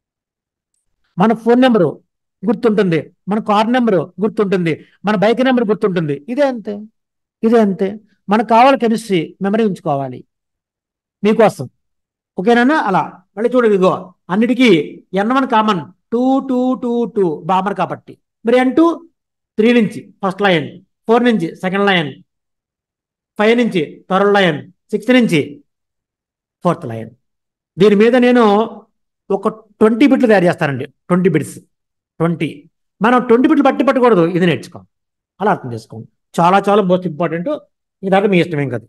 మన ఫోన్ నెంబరు గుర్తుంటుంది మన కార్ నెంబరు గుర్తుంటుంది మన బైక్ నెంబర్ గుర్తుంటుంది ఇదే అంతే ఇదే అంతే మనకు కావాలి కెమిస్ట్రీ మెమరీ ఉంచుకోవాలి మీకోసం ఓకేనా అలా మళ్ళీ చూడండి ఇదిగో అన్నిటికీ N one common two two two two Balmer కాబట్టి మరి ఎన్ టూ త్రీ నుంచి ఫస్ట్ లైన్ ఫోర్ నుంచి సెకండ్ లైన్ ఫైవ్ నుంచి థర్డ్ లైన్ సిక్స్త్ నుంచి ఫోర్త్ లైన్ దీని మీద నేను ఒక ట్వంటీ బిట్లు తయారు చేస్తానండి ట్వంటీ బిట్స్ ట్వంటీ మనం ట్వంటీ బిట్లు బట్టి పట్టకూడదు ఇది నేర్చుకోం అలా అర్థం చేసుకోండి చాలా చాలా మోస్ట్ ఇంపార్టెంట్ ఇదాకా మీ ఇష్టమేం కాదు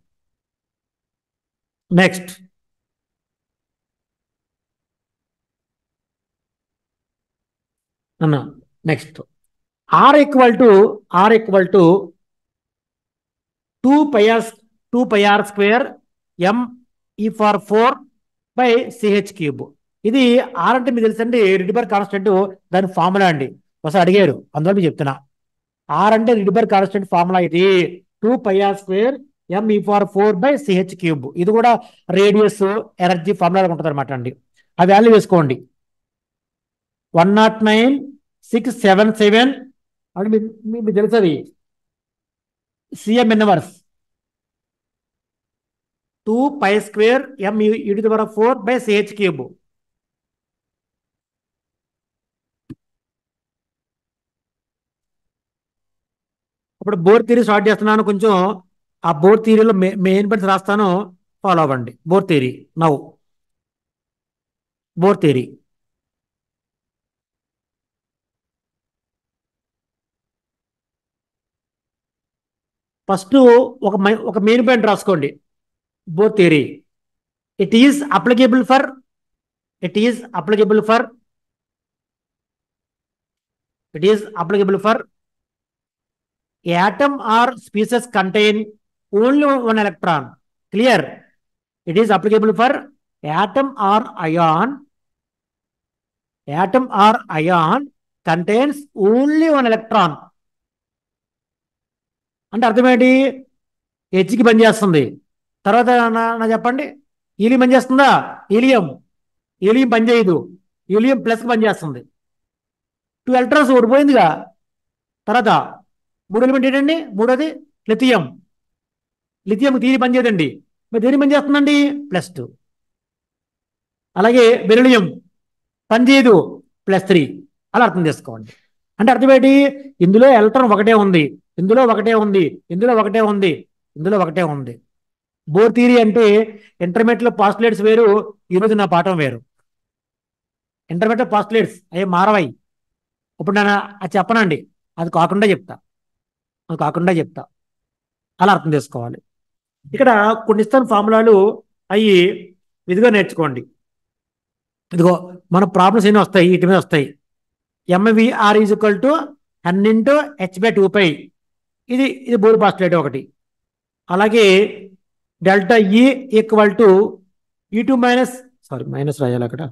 నెక్స్ట్ అన్న next R equal to R equal to two pi R two pi R square M E ఫార్ ఫోర్ బై సిహెచ్ క్యూబ్ ఇది ఆర్ అంటే మీకు తెలుసండి రిడిబర్ కాన్స్టెంట్ దాని ఫార్ములా అండి ఒకసారి అడిగారు అందులో మీకు చెప్తున్నా ఆర్ అంటే రిడిబర్ కాన్స్టెంట్ ఫార్ములా ఇది two pi R square M E ఫార్ ఫోర్ బై సిహెచ్ క్యూబ్ ఇది కూడా రేడియస్ ఎనర్జీ ఫార్ములా ఉంటుంది అనమాట అండి ఆ వాల్యూ వేసుకోండి one nought nine six seven seven అంటే మీకు మీకు తెలుసు అది CM inverse two pi square M E to the power four by CH cube ఇప్పుడు బోర్ థియరీ స్టార్ట్ చేస్తున్నాను కొంచెం ఆ బోర్ థియరీలో మెయిన్ పాయింట్స్ రాస్తాను ఫాలో అవ్వండి బోర్ థియరీ నవ్వు బోర్ థియరీ ఫస్ట్ ఒక మై ఒక మెయిన్ పాయింట్ రాసుకోండి Bohr theory it is applicable for it is applicable for it is applicable for atom or species contain only one electron. Clear? It is applicable for atom or ion. Atom or ion contains only one electron. అంటే అర్థమేంటి హెచ్కి పనిచేస్తుంది తర్వాత నా నా చెప్పండి helium పనిచేస్తుందా helium helium పనిచేయదు helium ప్లస్కి పనిచేస్తుంది టూ ఎలక్ట్రాన్స్ ఓడిపోయిందిగా తర్వాత మూడు ఎలిమెంట్ ఏంటండి మూడోది లిథియం లిథియం తీరి పనిచేయదండి మరి దేని పనిచేస్తుందండి ప్లస్ టూ అలాగే బెరిలియం పనిచేయదు ప్లస్ త్రీ అలా అర్థం చేసుకోండి అంటే అర్థం ఏంటి ఇందులో ఎలక్ట్రాన్ ఒకటే ఉంది ఇందులో ఒకటే ఉంది ఇందులో ఒకటే ఉంది ఇందులో ఒకటే ఉంది బోర్ థియరీ అంటే ఇంటర్మీడియట్లో పాస్టులేట్స్ వేరు ఈరోజు నా పాఠం వేరు ఇంటర్మీడియట్ పాస్టులేట్స్ అవి మారవాయి ఇప్పుడు నేను అది చెప్పనండి అది కాకుండా చెప్తా అది కాకుండా చెప్తా అలా అర్థం చేసుకోవాలి ఇక్కడ కొన్ని ఇస్తాను ఫార్ములాలు అవి ఇదిగో నేర్చుకోండి ఇదిగో మన ప్రాబ్లమ్స్ ఎన్ని వస్తాయి వీటి మీద వస్తాయి MVR is equal to N into H by two pi ఇది ఇది బోర్ పాస్టులేట్ ఒకటి అలాగే delta E equal to E two minus sorry minus రాయాలి అక్కడ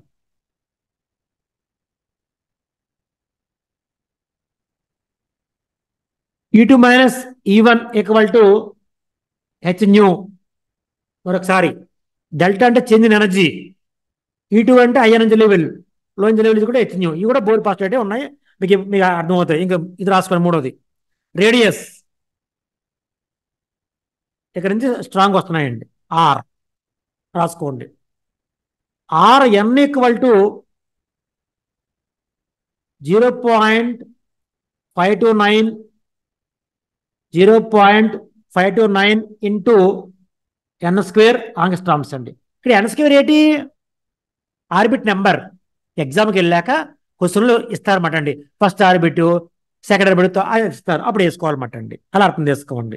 E two minus E one equal to H nu మరొకసారి డెల్టా అంటే change in energy E two అంటే high energy level low energy level కూడా H nu ఇవి కూడా bore పాస్టేటే ఉన్నాయి మీకు మీకు అర్థమవుతాయి ఇంకా ఇది రాసుకోండి మూడోది రేడియస్ ఇక్కడ నుంచి స్ట్రాంగ్ వస్తున్నాయండి ఆర్ రాసుకోండి R N equal to zero point five two nine zero point five two nine into N square angstroms అండి ఇక్కడ ఎన్ స్క్వేర్ ఏంటి ఆర్బిట్ నెంబర్ ఎగ్జామ్కి వెళ్ళాక క్వశ్చన్లు ఇస్తారన్నమాట అండి ఫస్ట్ ఆర్బిట్ సెకండ్ ఆర్బిట్ ఇస్తారు అప్పుడు వేసుకోవాలన్నమాట అండి అలా అర్థం చేసుకోండి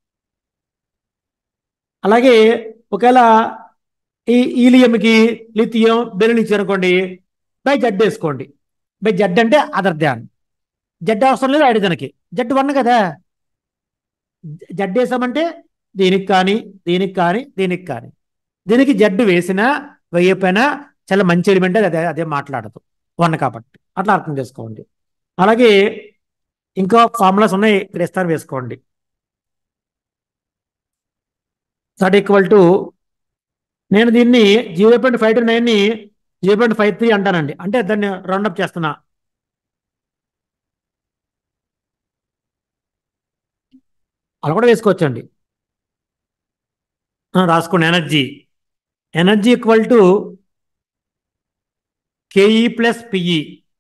అలాగే ఒకవేళ ఈ ఈలియంకి లిథియం బెలూన్ ఇచ్చారనుకోండి బై జడ్ వేసుకోండి బై జడ్ అంటే అదర్ దాన్ జడ్ అవసరం లేదు హైడ్రోజన్కి జడ్ వన్ కదా జడ్ వేసామంటే దీనికి కానీ దీనికి కానీ దీనికి కానీ దీనికి జడ్డు వేసినా వేయకపోయినా చాలా మంచి ఎలిమెంట్ అదే అదే మాట్లాడదు వన్ కాబట్టి అట్లా అర్థం చేసుకోండి అలాగే ఇంకా ఫార్ములాస్ ఉన్నాయి ఇక్కడ ఇస్తారు వేసుకోండి దట్ ఈక్వల్ టు నేను దీన్ని జీరో పాయింట్ ఫైవ్ టు నైన్ని జీరో పాయింట్ ఫైవ్ త్రీ అంటానండి అంటే దాన్ని రౌండప్ చేస్తున్నా అలా కూడా వేసుకోవచ్చండి రాసుకోండి energy energy equal to KE plus PE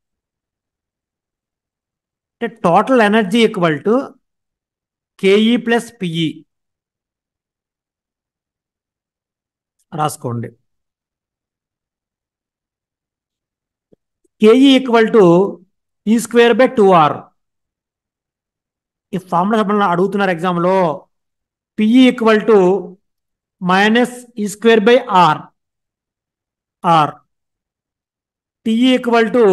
అంటే total energy equal to KE plus PE రాసుకోండి KE equal to E square by two R ఈ ఫార్ములా చెప్పడంలో అడుగుతున్నారు ఎగ్జామ్లో PE equal to minus E square by R R TE equal to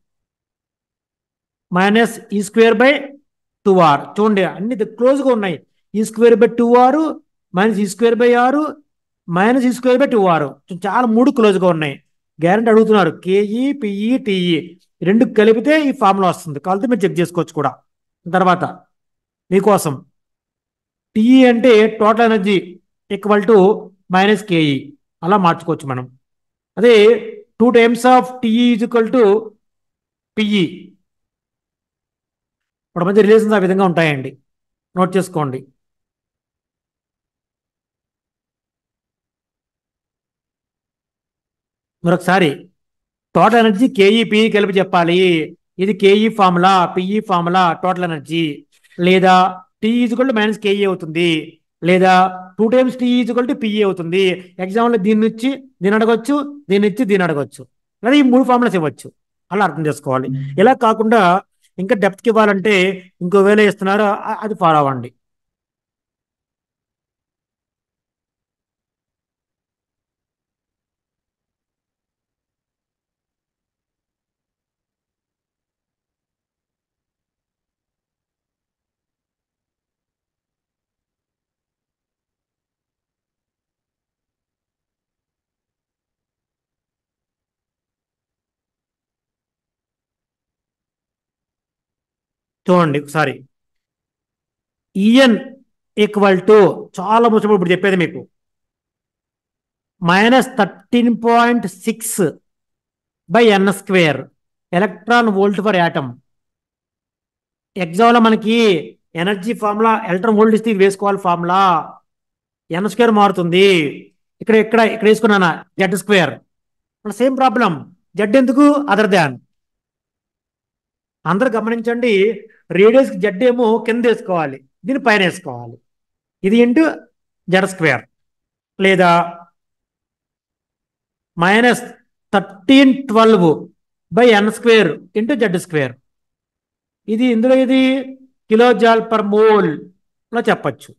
minus E square by two R చూడండి అన్ని క్లోజ్గా ఉన్నాయి E square by two R minus E square by R minus E square by two R చాలా మూడు క్లోజ్గా ఉన్నాయి guarantee అడుగుతున్నారు K E PE TE రెండు కలిపితే ఈ ఫార్ములా వస్తుంది కావాలంటే మీరు చెక్ చేసుకోవచ్చు కూడా తర్వాత మీకోసం టిఈ అంటే total energy equal to minus KE అలా మార్చుకోవచ్చు మనం అదే two times of TE is equal to PE ఇప్పుడు మధ్య రిలేషన్స్ ఆ విధంగా ఉంటాయండి నోట్ చేసుకోండి మరొకసారి టోటల్ ఎనర్జీ కేఈ పిఈ కలిపి చెప్పాలి ఇది KE formula PE formula total energy లేదా T equal to minus KE అవుతుంది లేదా two times T equal to PE అవుతుంది ఎగ్జామ్లో దీన్ని ఇచ్చి దీన్ని అడగొచ్చు దీన్ని ఇచ్చి దీన్ని అడగొచ్చు లేదా ఈ మూడు ఫార్ములాస్ ఇవ్వచ్చు అలా అర్థం చేసుకోవాలి ఇలా కాకుండా ఇంకా డెప్త్కి ఇవ్వాలంటే ఇంకో వేళ ఇస్తున్నారో అ- అది ఫాలో అవ్వండి చూడండి ఒకసారి ఈఎన్ ఈక్వల్ టు చాలా ముఖ్యం ఇప్పుడు చెప్పేది మీకు minus thirteen point six by N square electron volt for atom ఎగ్జామ్లో మనకి ఎనర్జీ ఫార్ములా ఎలక్ట్రాన్ వోల్ట్ ఇస్తే ఇది వేసుకోవాలి ఫార్ములా ఎన్ స్క్వేర్ మారుతుంది ఇక్కడ ఇక్కడ ఇక్కడ వేసుకున్నానా Z square same problem Z ఎందుకు అదర్ దాన్ అందరు గమనించండి రేడియస్ జెడ్ ఏమో కింద వేసుకోవాలి దీని పైన వేసుకోవాలి ఇది ఇంటూ జెడ్ స్క్వేర్ లేదా minus thirteen twelve by N square into Z square ఇది ఇందులో ఇది కిలో జాల్ పర్ మోల్ లో చెప్పచ్చు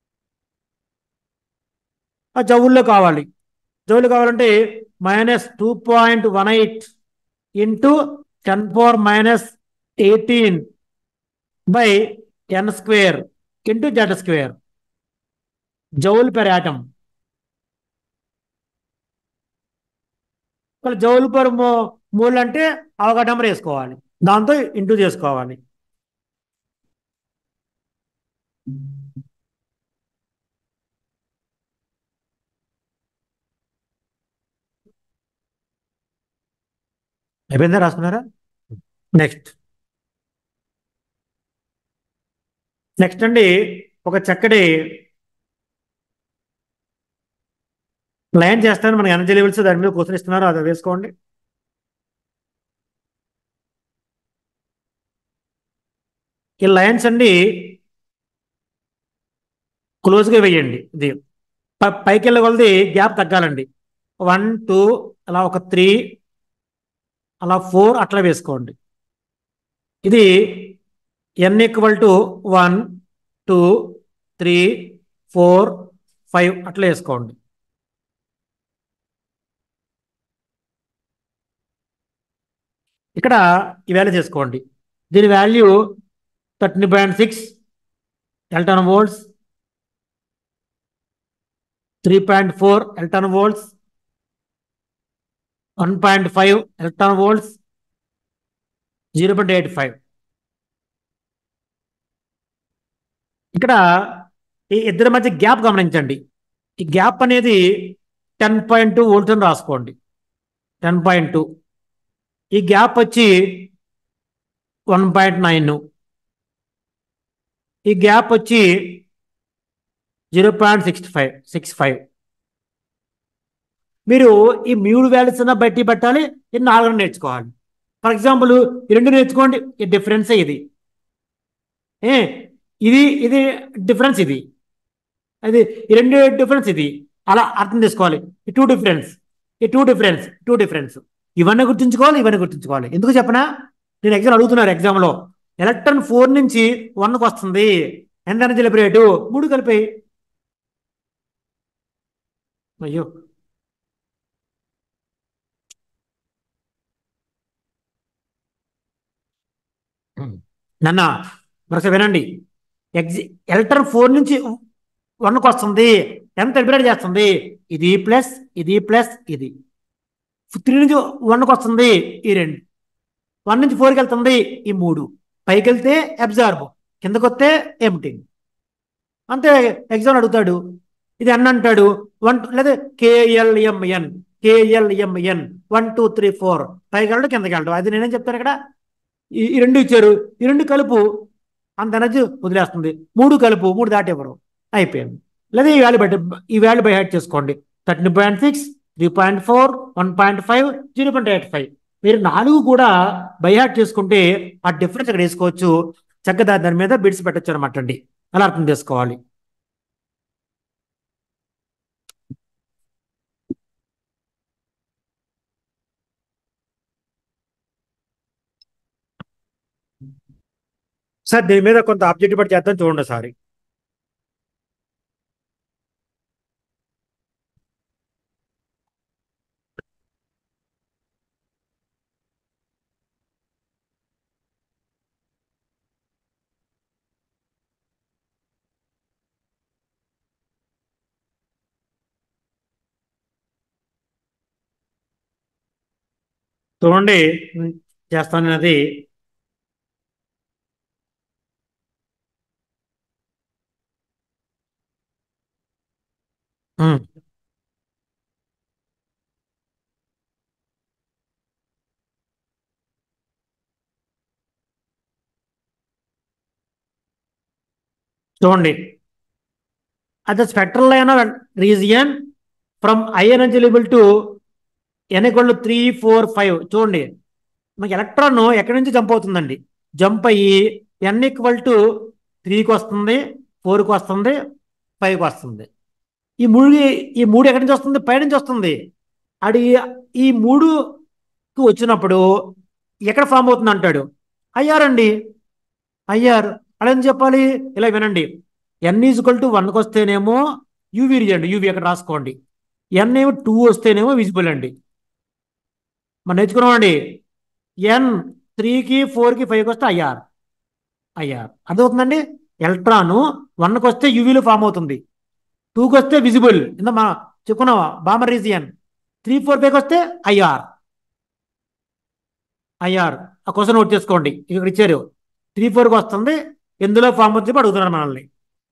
ఆ జవుల్లో కావాలి జవులు కావాలంటే minus two point one eight into ten four minus eighteen by N square into Z square joule per atom ఇక్కడ జౌల్ పర్ మో మూల్ అంటే అవగటం వేసుకోవాలి దాంతో ఇంటూ చేసుకోవాలి అయిపోయిందా రాసుకున్నారా నెక్స్ట్ నెక్స్ట్ అండి ఒక చక్కటి లైన్ చేస్తాను మనకి ఎనర్జీ లెవెల్స్ దాని మీద క్వశ్చన్ ఇస్తున్నారు అది వేసుకోండి ఈ లైన్స్ అండి క్లోజ్గా వేయండి ఇది ప- పైకి వెళ్ళే కొలది గ్యాప్ తగ్గాలండి వన్ టూ అలా ఒక త్రీ అలా ఫోర్ అట్లా వేసుకోండి ఇది N equal to one two three four five అట్లా వేసుకోండి ఇక్కడ ఈ వాల్యూ చేసుకోండి దీని value thirteen point six electron volts three point four electron volts one point five electron volts zero point eight five ఇక్కడ ఈ ఇద్దరి మధ్య గ్యాప్ గమనించండి ఈ గ్యాప్ అనేది టెన్ పాయింట్ టూ వోల్ట్స్ అని రాసుకోండి టెన్ పాయింట్ టూ ఈ గ్యాప్ వచ్చి వన్ పాయింట్ నైన్ ఈ గ్యాప్ వచ్చి zero point six five six five మీరు ఈ మూడు వాల్యూస్ అన్న బట్టి పెట్టాలి ఈ నాలుగు నేర్చుకోవాలి ఫర్ ఎగ్జాంపుల్ ఈ రెండు నేర్చుకోండి ఈ డిఫరెన్సే ఇది ఏ ఇది ఇది డిఫరెన్స్ ఇది అది ఈ రెండు డిఫరెన్స్ ఇది అలా అర్థం చేసుకోవాలి ఈ టూ డిఫరెన్స్ ఈ టూ డిఫరెన్స్ టూ డిఫరెన్స్ ఇవన్నీ గుర్తుంచుకోవాలి ఇవన్నీ గుర్తుంచుకోవాలి ఎందుకు చెప్పనా నేను ఎగ్జామ్ అడుగుతున్నారు ఎగ్జామ్లో ఎలక్ట్రాన్ ఫోర్ నుంచి వన్కి వస్తుంది ఎంత ఎనర్జీ రేటు మూడు కలిపాయి అయ్యో నన్న మరొకసారి వినండి ఎగ్జి ఎలక్ట్రాన్ ఫోర్ నుంచి వన్కి వస్తుంది ఎంత ఎలిమినేట్ చేస్తుంది ఇది ప్లస్ ఇది ప్లస్ ఇది త్రీ నుంచి వన్కి వస్తుంది ఈ రెండు వన్ నుంచి ఫోర్కి వెళ్తుంది ఈ మూడు పైకి వెళ్తే అబ్జార్బ్ కిందకి వస్తే ఎంటింగ్ అంతే ఎగ్జామ్ అడుగుతాడు ఇది అన్న అంటాడు వన్ లేదా KLMN KLMN one two three four పైకి వెళ్ళడం కిందకి వెళ్ళడం అది నేనేం చెప్తాను ఇక్కడ ఈ ఈ రెండు ఇచ్చారు ఈ రెండు కలుపు అంత ఎనర్జీ వదిలేస్తుంది మూడు కలుపు మూడు దాటి ఇవ్వరు అయిపోయింది లేదా ఈ వాల్యూ బట్టి ఈ వాల్యూ బై హ్యాడ్ చేసుకోండి thirteen point six three point four one point five zero point eight five మీరు నాలుగు కూడా బైహార్ట్ చేసుకుంటే ఆ డిఫరెన్స్ అక్కడ వేసుకోవచ్చు చక్కగా దాని మీద బిడ్స్ పెట్టచ్చు అనమాట అండి అలా అర్థం చేసుకోవాలి సార్ దీని మీద కొంత ఆబ్జెక్ట్ పడి చేద్దాం చూడండి సారి చూడండి చేస్తానది ఉమ్. చూడండి at the spectral line of region from I energy level to n equal to three four five చూడండి మనకి ఎలక్ట్రాన్ ఎక్కడి నుంచి జంప్ అవుతుందండి జంప్ అయ్యి ఎన్ ఈక్వల్ టు త్రీకి వస్తుంది ఫోర్కి వస్తుంది ఫైవ్కి వస్తుంది ఈ మూడు ఈ మూడు ఎక్కడి నుంచి వస్తుంది పై నుంచి వస్తుంది అది ఈ మూడుకి వచ్చినప్పుడు ఎక్కడ ఫామ్ అవుతుంది అంటాడు అయ్యారండి అయ్యారు అలా ఏం చెప్పాలి ఇలా వినండి ఎన్ ఈజ్వల్ టు వన్కి వస్తేనేమో యూవీ రిజండి యూవీ అక్కడ రాసుకోండి ఎన్ ఏమో టూ వస్తేనేమో విజిబుల్ అండి మనం నేర్చుకున్నామండి ఎన్ త్రీకి ఫోర్కి ఫైవ్కి వస్తే ఐఆర్ ఐఆర్ అర్థమవుతుందండి ఎలక్ట్రాను వన్కి వస్తే యూవీలో ఫామ్ అవుతుంది టూకి వస్తే విజిబుల్ ఇంత మా చెప్పుకున్నావా బామర్ రీజియన్ త్రీ ఫోర్ ఫైవ్కి వస్తే ఐఆర్ ఐఆర్ ఆ క్వశ్చన్ నోట్ చేసుకోండి ఇక్కడ ఇచ్చారు త్రీ ఫోర్కి వస్తుంది ఎందులో ఫామ్ అవుతుంది చెప్పి అడుగుతున్నారు మనల్ని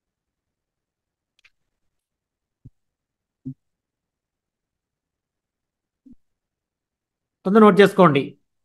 తొందర నోట్ చేసుకోండి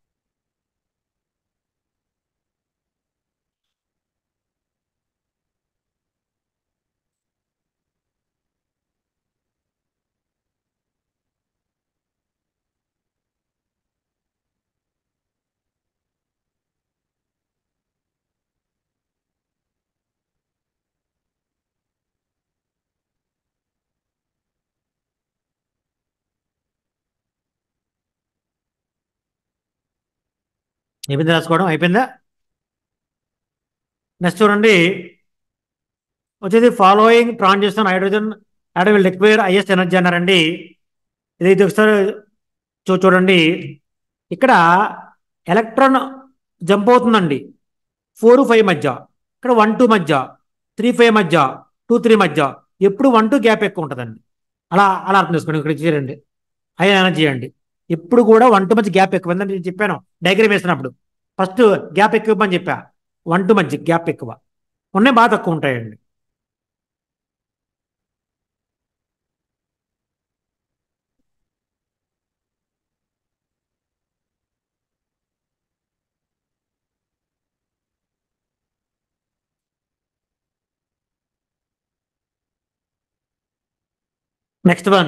అయిపోయింది రాసుకోవడం అయిపోయిందా నెక్స్ట్ చూడండి వచ్చేది following transition hydrogen atom will require highest energy అన్నారండి ఇది ఒకసారి చూ చూడండి ఇక్కడ ఎలక్ట్రాన్ జంప్ అవుతుందండి ఫోర్ ఫైవ్ మధ్య ఇక్కడ వన్ టూ మధ్య త్రీ ఫైవ్ మధ్య టూ త్రీ మధ్య ఎప్పుడు వన్ టూ గ్యాప్ ఎక్కువ ఉంటుందండి అలా అలా అర్థం చేసుకోండి ఇక్కడ చేయండి హై ఎనర్జీ అండి ఎప్పుడు కూడా వన్ టూ మధ్య గ్యాప్ ఎక్కువ ఎందుకంటే నేను చెప్పాను డయాగ్రామ్ వేసినప్పుడు ఫస్ట్ గ్యాప్ ఎక్కువ అని చెప్పా వన్ టూ మధ్య గ్యాప్ ఎక్కువ ఉన్నాయి బాగా తక్కువ ఉంటాయండి నెక్స్ట్ వన్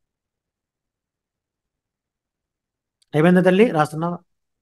అయిపోయిందా తల్లి రాస్తున్నావా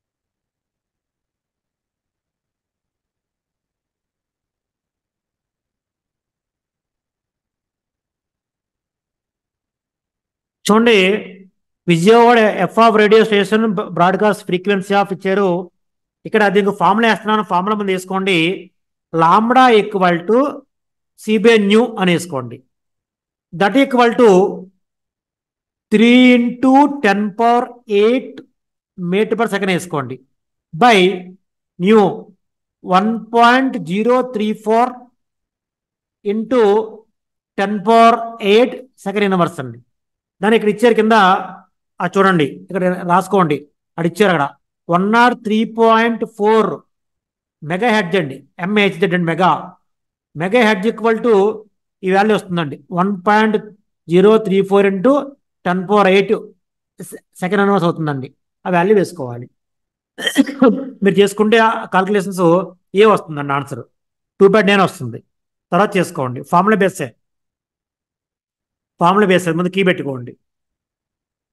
చూడండి Vijayawada FM radio station broadcast frequency of ఇచ్చారు ఇక్కడ దీనికి ఫార్ములా వేస్తున్నాను ఫార్ములా ముందు వేసుకోండి lambda equal to c by nu అని వేసుకోండి that equal to three into ten power eight meter per second వేసుకోండి by nu one point zero three four into ten power eight second inverse అండి దాన్ని ఇక్కడ ఇచ్చారు కింద ఆ చూడండి ఇక్కడ రాసుకోండి అక్కడ ఇచ్చారు అక్కడ one or three point four mega hertz అండి ఎంఏహెచ్జెడ్ అండి mega mega hertz equal to ఈ వాల్యూ వస్తుందండి one point zero three four into ten power eight second inverse అవుతుందండి ఆ వాల్యూ వేసుకోవాలి మీరు చేసుకుంటే కాల్కులేషన్స్ ఏ వస్తుందండి ఆన్సర్ టూ పాయింట్ నైన్ వస్తుంది తర్వాత చేసుకోండి ఫార్ములా బేసే ఫార్ములా బేస్ ముందు కీ పెట్టుకోండి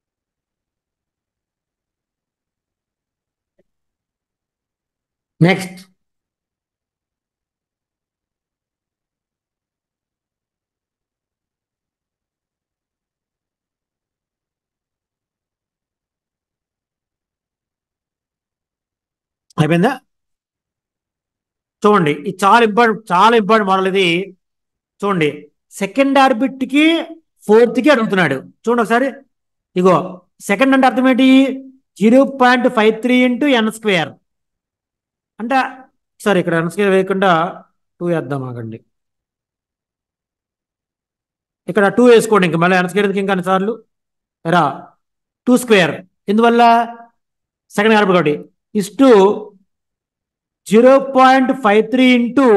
నెక్స్ట్ అయిపోయిందా చూడండి ఇది చాలా ఇంపార్టెంట్ చాలా ఇంపార్టెంట్ మోడల్ ఇది చూడండి సెకండ్ ఆర్బిట్కి ఫోర్త్కి అడుగుతున్నాడు చూడండి ఒకసారి ఇగో సెకండ్ అంటే అర్థం ఏంటి zero point five three into N square అంటే సరే ఇక్కడ ఎన్ స్క్వేర్ వేయకుండా టూ వేద్దాం ఆగండి ఇక్కడ టూ వేసుకోండి ఇంకా మళ్ళీ ఎన్ స్క్వేర్ ఇంకా అన్నిసార్లు రా టూ స్క్వేర్ ఎందువల్ల సెకండ్ ఆర్బిట్ ఒకటి is to zero point five three into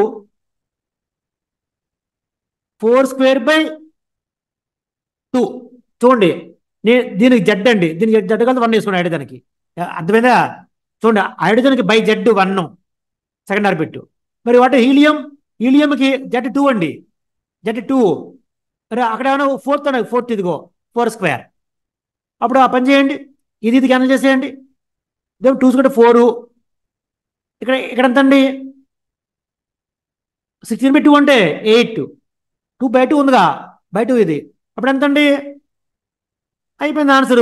four square by two చూడండి నేను దీనికి జెడ్ అండి దీనికి జెడ్ కలిసి వన్ వేసుకోండి హైడ్రోజన్కి అర్థమైందా చూడండి హైడ్రోజన్కి by Z one second orbit మరి వాటి హీలియం హీలియంకి జెడ్ టూ అండి జెడ్ టూ మరి అక్కడ ఏమైనా ఫోర్త్ అండి ఫోర్త్ ఇదిగో ఫోర్ స్క్వేర్ అప్పుడు ఆ పని చేయండి ఇది ఇది క్యాన్సిల్ చేసేయండి ఇదే టూ స్క్వేర్ ఫోరు ఇక్కడ ఇక్కడ ఎంత అండి సిక్స్టీన్ బై టూ అంటే ఎయిట్ టూ బై టూ ఉందిగా బై టూ ఇది అప్పుడు ఎంత అండి అయిపోయింది ఆన్సరు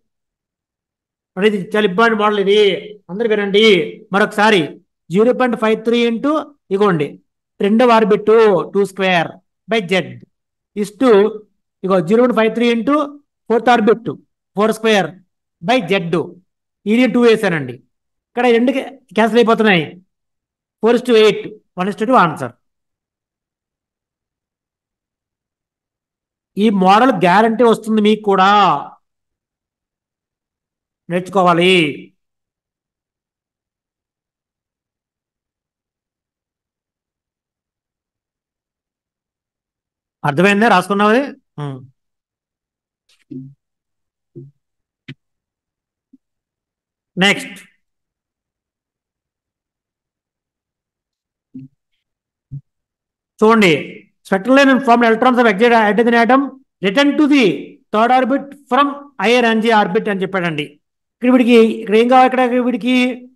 ఇది చాలా ఇంపార్టెంట్ మోడల్ ఇది అందరు వినండి మరొకసారి zero point five three into ఇగోండి రెండవ orbit two square by Z is to ఇగో zero point five three into fourth orbit four square by Z ఇది టూ వేసానండి ఇక్కడ రెండు క్యాన్సిల్ అయిపోతున్నాయి four is to eight one is to answer ఈ model guarantee వస్తుంది మీకు కూడా నేర్చుకోవాలి అర్థమైందా రాసుకున్నావు నెక్స్ట్ చూడండి spectral line form electrons of excite hydrogen atom return to the third orbit from IR ఎన్జీ ఆర్బిట్ అని చెప్పాడండి ఇక్కడ వీడికి ఇక్కడ ఏం కావాలి ఇక్కడ వీడికి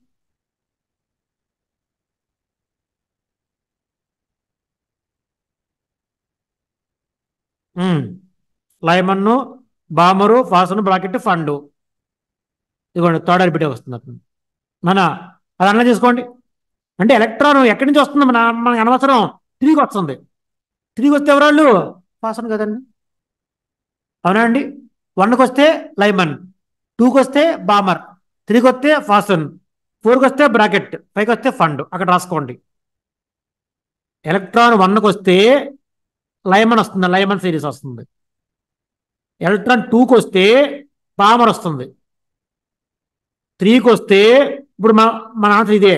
లైమన్ను బామరు ఫాసను బ్రాకెట్ ఫండు ఇదిగోండి థర్డ్ ఆర్బిట్ వస్తుంది అతను మన అది అర్థం చేసుకోండి అంటే ఎలక్ట్రాన్ ఎక్కడి నుంచి వస్తుంది మన మనకి అనవసరం తిరిగి వస్తుంది తిరిగి వస్తే ఎవరాళ్ళు ఫాసన్ కదండి అవునా అండి వన్కి వస్తే లైమన్ టూకి వస్తే బామర్ త్రీకి వస్తే ఫాసన్ ఫోర్కి వస్తే బ్రాకెట్ ఫైవ్కి వస్తే ఫండ్ అక్కడ రాసుకోండి ఎలక్ట్రాన్ వన్కి వస్తే లైమన్ వస్తుంది లైమన్ సిరీస్ వస్తుంది ఎలక్ట్రాన్ టూకి వస్తే బామర్ వస్తుంది త్రీకి వస్తే ఇప్పుడు మా మన ఆన్సర్ ఇదే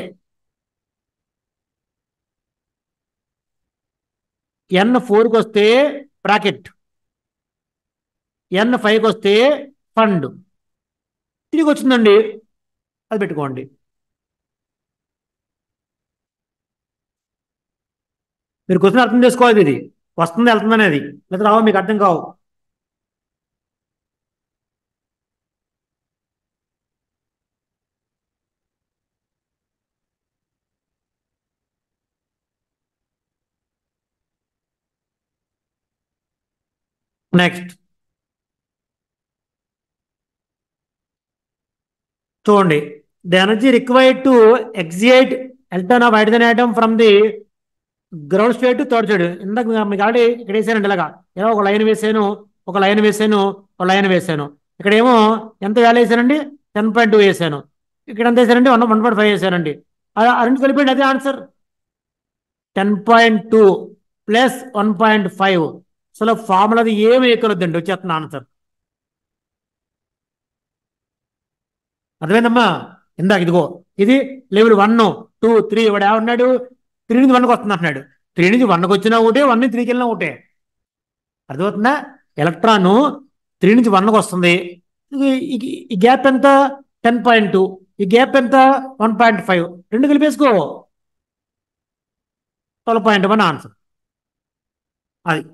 ఎన్ ఫోర్కి వస్తే బ్రాకెట్ ఎన్ ఫైవ్కి వస్తే ఫండ్ తిరిగి వచ్చిందండి అది పెట్టుకోండి మీరు క్వశ్చన్ అర్థం చేసుకోవాలి ఇది వస్తుంది వెళ్తుంది అనేది లేదా రావు మీకు అర్థం కావు నెక్స్ట్ చూడండి the energy required to excite electron of hydrogen atom from the ground state to third state ఇందాక మీకు ఆల్రెడీ ఇక్కడ వేసానండి ఇలాగా ఇలా ఒక లైన్ వేసాను ఒక లైన్ వేసాను ఒక లైన్ వేసాను ఇక్కడ ఏమో ఎంత వాల్యూ వేసానండి టెన్ పాయింట్ టూ వేసాను ఇక్కడ ఎంత వేసానండి వన్ వన్ పాయింట్ ఫైవ్ వేసానండి ఆ రెండు కలిపండి అదే answer ten point two plus one point five అసలు ఫార్ములాది ఏమి ఎక్కలొద్దండి వచ్చేస్తున్న ఆన్సర్ అర్థమైందమ్మా ఇందాక ఇదిగో ఇది లెవెల్ వన్ టూ త్రీ వాడు ఏమన్నాడు త్రీ నుంచి వన్కి వస్తుంది అంటున్నాడు త్రీ నుంచి వన్కి వచ్చినా ఒకటే వన్ నుంచి త్రీకి వెళ్ళినా ఒకటే అర్థమవుతుందా ఎలక్ట్రాన్ త్రీ నుంచి వన్కి వస్తుంది ఈ గ్యాప్ ఎంత టెన్ పాయింట్ టూ ఈ గ్యాప్ ఎంత వన్ పాయింట్ ఫైవ్ రెండు కలిపేసుకో ట్వెల్వ్ పాయింట్ వన్ ఆన్సర్ అది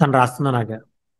తను రాస్తున్నా నాకు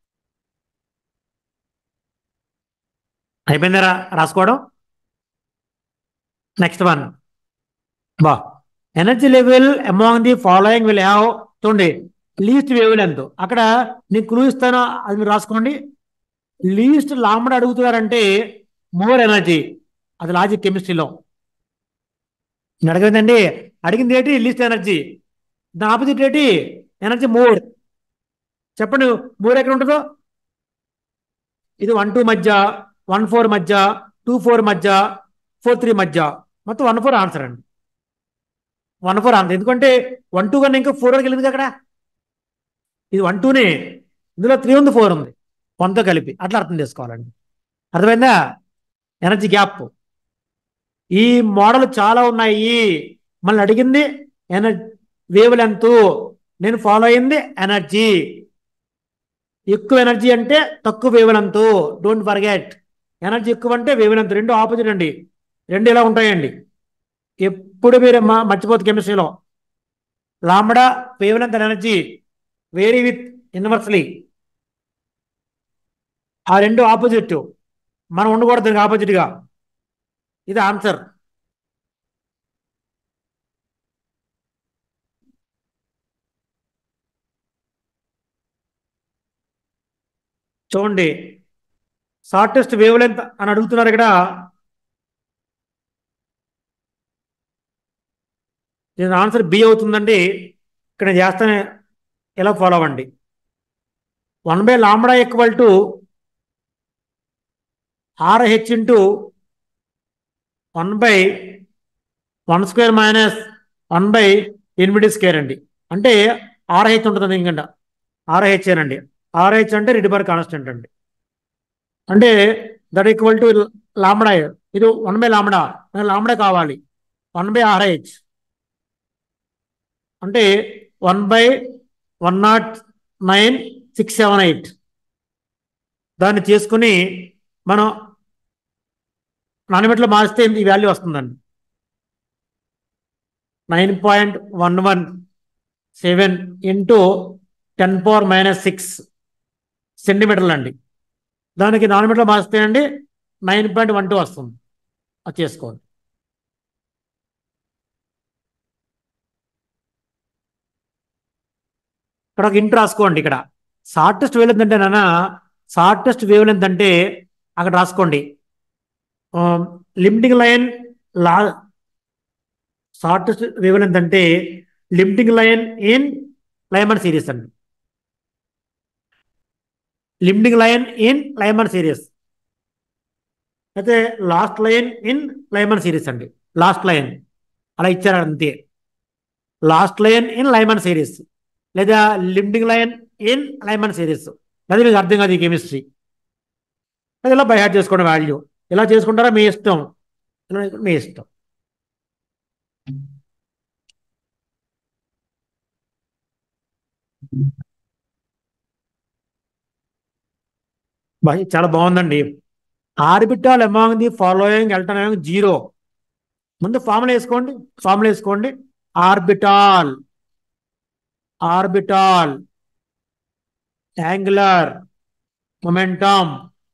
అయిపోయిందా రాసుకోవడం నెక్స్ట్ వన్ బా energy level among the following will have చూడండి లీస్ట్ వేవ్ లెంత్ అక్కడ నేను క్లూ ఇస్తాను అది మీరు రాసుకోండి లీస్ట్ లాంబడ అడుగుతున్నారంటే మోర్ ఎనర్జీ అది లాజిక్ కెమిస్ట్రీలో నేను అడగలేదండి అడిగింది ఏంటి లీస్ట్ ఎనర్జీ దాని ఆపోజిట్ ఏంటి ఎనర్జీ మోర్ చెప్పండి మోర్ ఎక్కడ ఉంటుందో ఇది వన్ టూ మధ్య వన్ ఫోర్ మధ్య టూ ఫోర్ మధ్య ఫోర్ త్రీ మధ్య మొత్తం వన్ ఫోర్ ఆన్సర్ అండి వన్ ఫోర్ ఆన్సర్ ఎందుకంటే వన్ టూ కన్నా ఇంకా ఫోర్ వరకు వెళ్ళింది అక్కడ ఇది వన్ టూనే ఇందులో త్రీ ఉంది ఫోర్ ఉంది వన్తో కలిపి అట్లా అర్థం చేసుకోవాలండి అర్థమైందా ఎనర్జీ గ్యాప్ ఈ మోడల్ చాలా ఉన్నాయి మళ్ళీ అడిగింది ఎనర్జీ వేవ్ లెంత్ నేను ఫాలో అయింది ఎనర్జీ ఎక్కువ ఎనర్జీ అంటే తక్కువ wavelength don't forget energy ఎక్కువ అంటే వేవ్ లెంత్ రెండు ఆపోజిట్ అండి రెండు ఇలా ఉంటాయండి ఎప్పుడు మీరు మా- మర్చిపోతుంది కెమిస్ట్రీలో lambda wavelength energy vary with inversely ఆ రెండు ఆపోజిట్ మనం ఉండకూడదు దానికి ఆపోజిట్గా ఇది ఆన్సర్ చూడండి షార్టెస్ట్ వేవ్ లెంత్ అని అడుగుతున్నారు ఇక్కడ దీని ఆన్సర్ బి అవుతుందండి ఇక్కడ నేను చేస్తానే ఎలా ఫాలో అవ్వండి one by lambda equal to RH into one by one square minus one by ఎనిమిది స్క్వేర్ అండి అంటే ఆర్హెచ్ ఉంటుంది ఇంకంట ఆర్హెచ్ అండి ఆర్హెచ్ అంటే రిడిబర్ కాన్స్టెంట్ అండి అంటే దట్ ఈక్వల్ టు లాంబడా ఇది వన్ బై లాంబడా లాంబడా కావాలి వన్ బై ఆర్హెచ్ అంటే one by one nought nine six seven eight దాన్ని చేసుకుని మనం నానబెట్లో మార్చితే ఈ వాల్యూ వస్తుందండి nine point one one seven into ten power minus six సెంటీమీటర్లు అండి దానికి నానబెట్లో మార్చితే అండి నైన్ పాయింట్ వన్ టూ వస్తుంది అది చేసుకోండి ఇక్కడ ఒక ఇంట్ రాసుకోండి ఇక్కడ షార్టెస్ట్ వేవ్ లెంత్ అంటే నాన్న షార్టెస్ట్ వేవ్ లెంత్ అంటే అక్కడ రాసుకోండి లిమిటింగ్ లైన్ లా షార్టెస్ట్ వేవ్ లెంత్ అంటే limiting line in Lyman series అండి limiting line in Lyman series అయితే last line in Lyman series అండి లాస్ట్ లైన్ అలా ఇచ్చారు అంతే last line in Lyman series లేదా limiting line in Lyman series అది మీకు అర్థం కాదు ఈ కెమిస్ట్రీ అది ఇలా బైహార్ట్ చేసుకోండి వాల్యూ ఇలా చేసుకుంటారా మీ ఇష్టం ఇలా మీ ఇష్టం బా- చాలా బాగుందండి orbital among the following electron zero ముందు ఫార్ములా వేసుకోండి ఫార్ములా వేసుకోండి orbital orbital angular momentum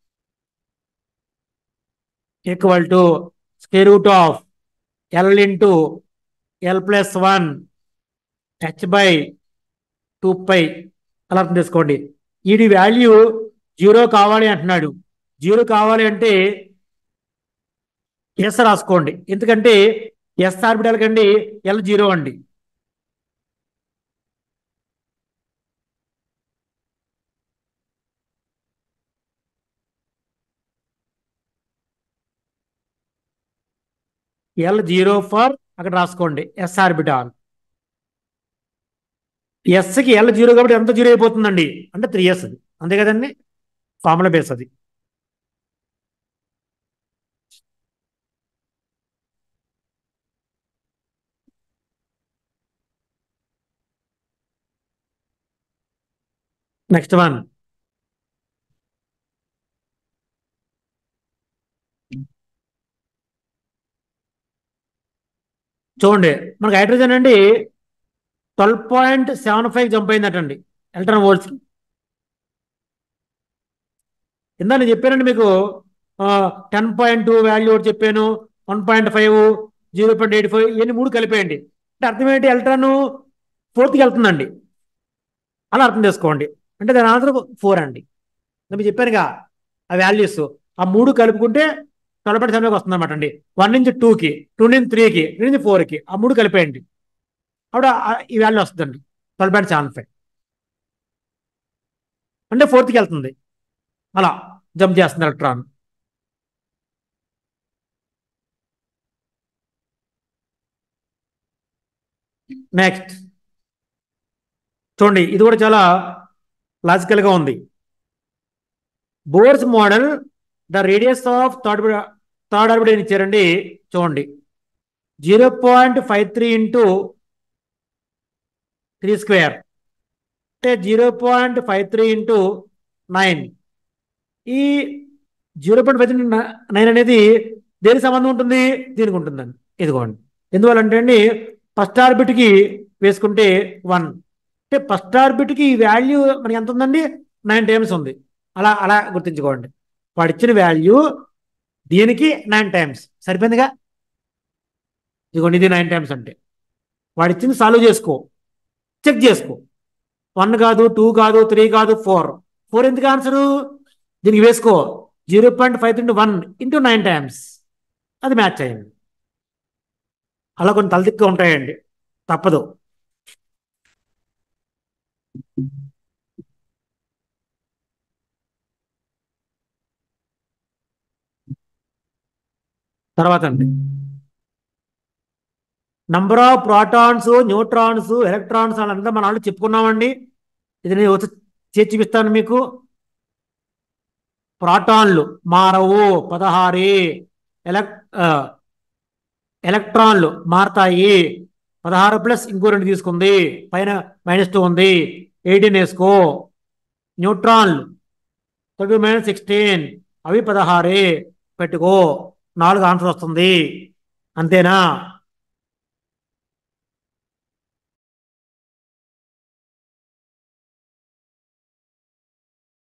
equal to square root of L into L plus one H by two pi అలా అర్థం చేసుకోండి ఇది వాల్యూ జీరో కావాలి అంటున్నాడు జీరో కావాలి అంటే ఎస్ రాసుకోండి ఎందుకంటే ఎస్ ఆర్బిటల్ కండి ఎల్ జీరో అండి ఎల్ జీరో ఫర్ అక్కడ రాసుకోండి ఎస్ ఆర్బిటాల్ ఎస్కి ఎల్ జీరో కాబట్టి ఎంత జీరో అయిపోతుందండి అంటే త్రీ ఎస్ అది అంతే కదండి ఫార్ములా బేస్ అది నెక్స్ట్ వన్ చూడండి మనకు హైడ్రోజన్ అండి twelve point seven five jump అయిందటండి ఎలక్ట్రాన్ వోల్ట్స్కి ఇందా నేను చెప్పానండి మీకు టెన్ పాయింట్ టూ వాల్యూ ఒకటి చెప్పాను one point five zero point eight five ఇవన్నీ మూడు కలిపేయండి అంటే అర్థం ఏంటి ఎలక్ట్రాన్ ఫోర్త్కి వెళ్తుందండి అలా అర్థం చేసుకోండి అంటే దాని ఆన్సర్ ఫోర్ అండి నేను మీకు చెప్పానుగా ఆ వాల్యూస్ ఆ మూడు కలుపుకుంటే ట్వెల్వ్ పాయింట్ సెవెన్కి వస్తుంది అనమాట అండి వన్ నుంచి టూకి టూ నుంచి త్రీకి త్రీ నుంచి ఫోర్కి ఆ మూడు కలిపేయండి అప్పుడు ఆ- ఈ వాల్యూ వస్తుందండి ట్వెల్వ్ పాయింట్ సెవెన్ ఫైవ్ అంటే ఫోర్త్కి వెళ్తుంది అలా జంప్ చేస్తుంది ఎలక్ట్రాన్ నెక్స్ట్ చూడండి ఇది కూడా చాలా లాజికల్గా ఉంది Bohr's model the radius of third third orbit ఏం ఇచ్చారండి చూడండి zero point five three into three square అంటే zero point five three into nine ఈ zero point five three nine అనేది దేనికి సంబంధం ఉంటుంది దీనికి ఉంటుందండి ఇదిగోండి ఎందువల్లంటే అండి ఫస్ట్ ఆర్బిట్కి వేసుకుంటే వన్ అంటే ఫస్ట్ ఆర్బిట్కి ఈ వాల్యూ మనకి ఎంత ఉందండి నైన్ టైమ్స్ ఉంది అలా అలా గుర్తుంచుకోండి వాడు ఇచ్చిన వాల్యూ దీనికి నైన్ టైమ్స్ సరిపోయిందిగా ఇదిగోండి ఇది నైన్ టైమ్స్ అంటే వాడు ఇచ్చింది సాల్వ్ చేసుకో చెక్ చేసుకో వన్ కాదు టూ కాదు త్రీ కాదు ఫోర్ ఫోర్ ఎందుకు ఆన్సరు దీనికి వేసుకో zero point five into one into nine times అది మ్యాచ్ అయ్యింది అలా కొన్ని తలదిక్కుగా ఉంటాయండి తప్పదు తర్వాత అండి number of protons neutrons electrons అదంతా మనం ఆల్రెడీ చెప్పుకున్నామండి ఇది నేను వచ్చి చేసి చూపిస్తాను మీకు ప్రోటాన్లు మారవు పదహారు ఎలక్ ఆ, ఎలక్ట్రాన్లు మారతాయి పదహారు ప్లస్ ఇంకో రెండు తీసుకుంది పైన మైనస్ టూ ఉంది ఎయిటీన్ వేసుకో న్యూట్రాన్లు థర్టీ మైనస్ సిక్స్టీన్ అవి పదహారే పెట్టుకో నాలుగు ఆన్సర్ వస్తుంది అంతేనా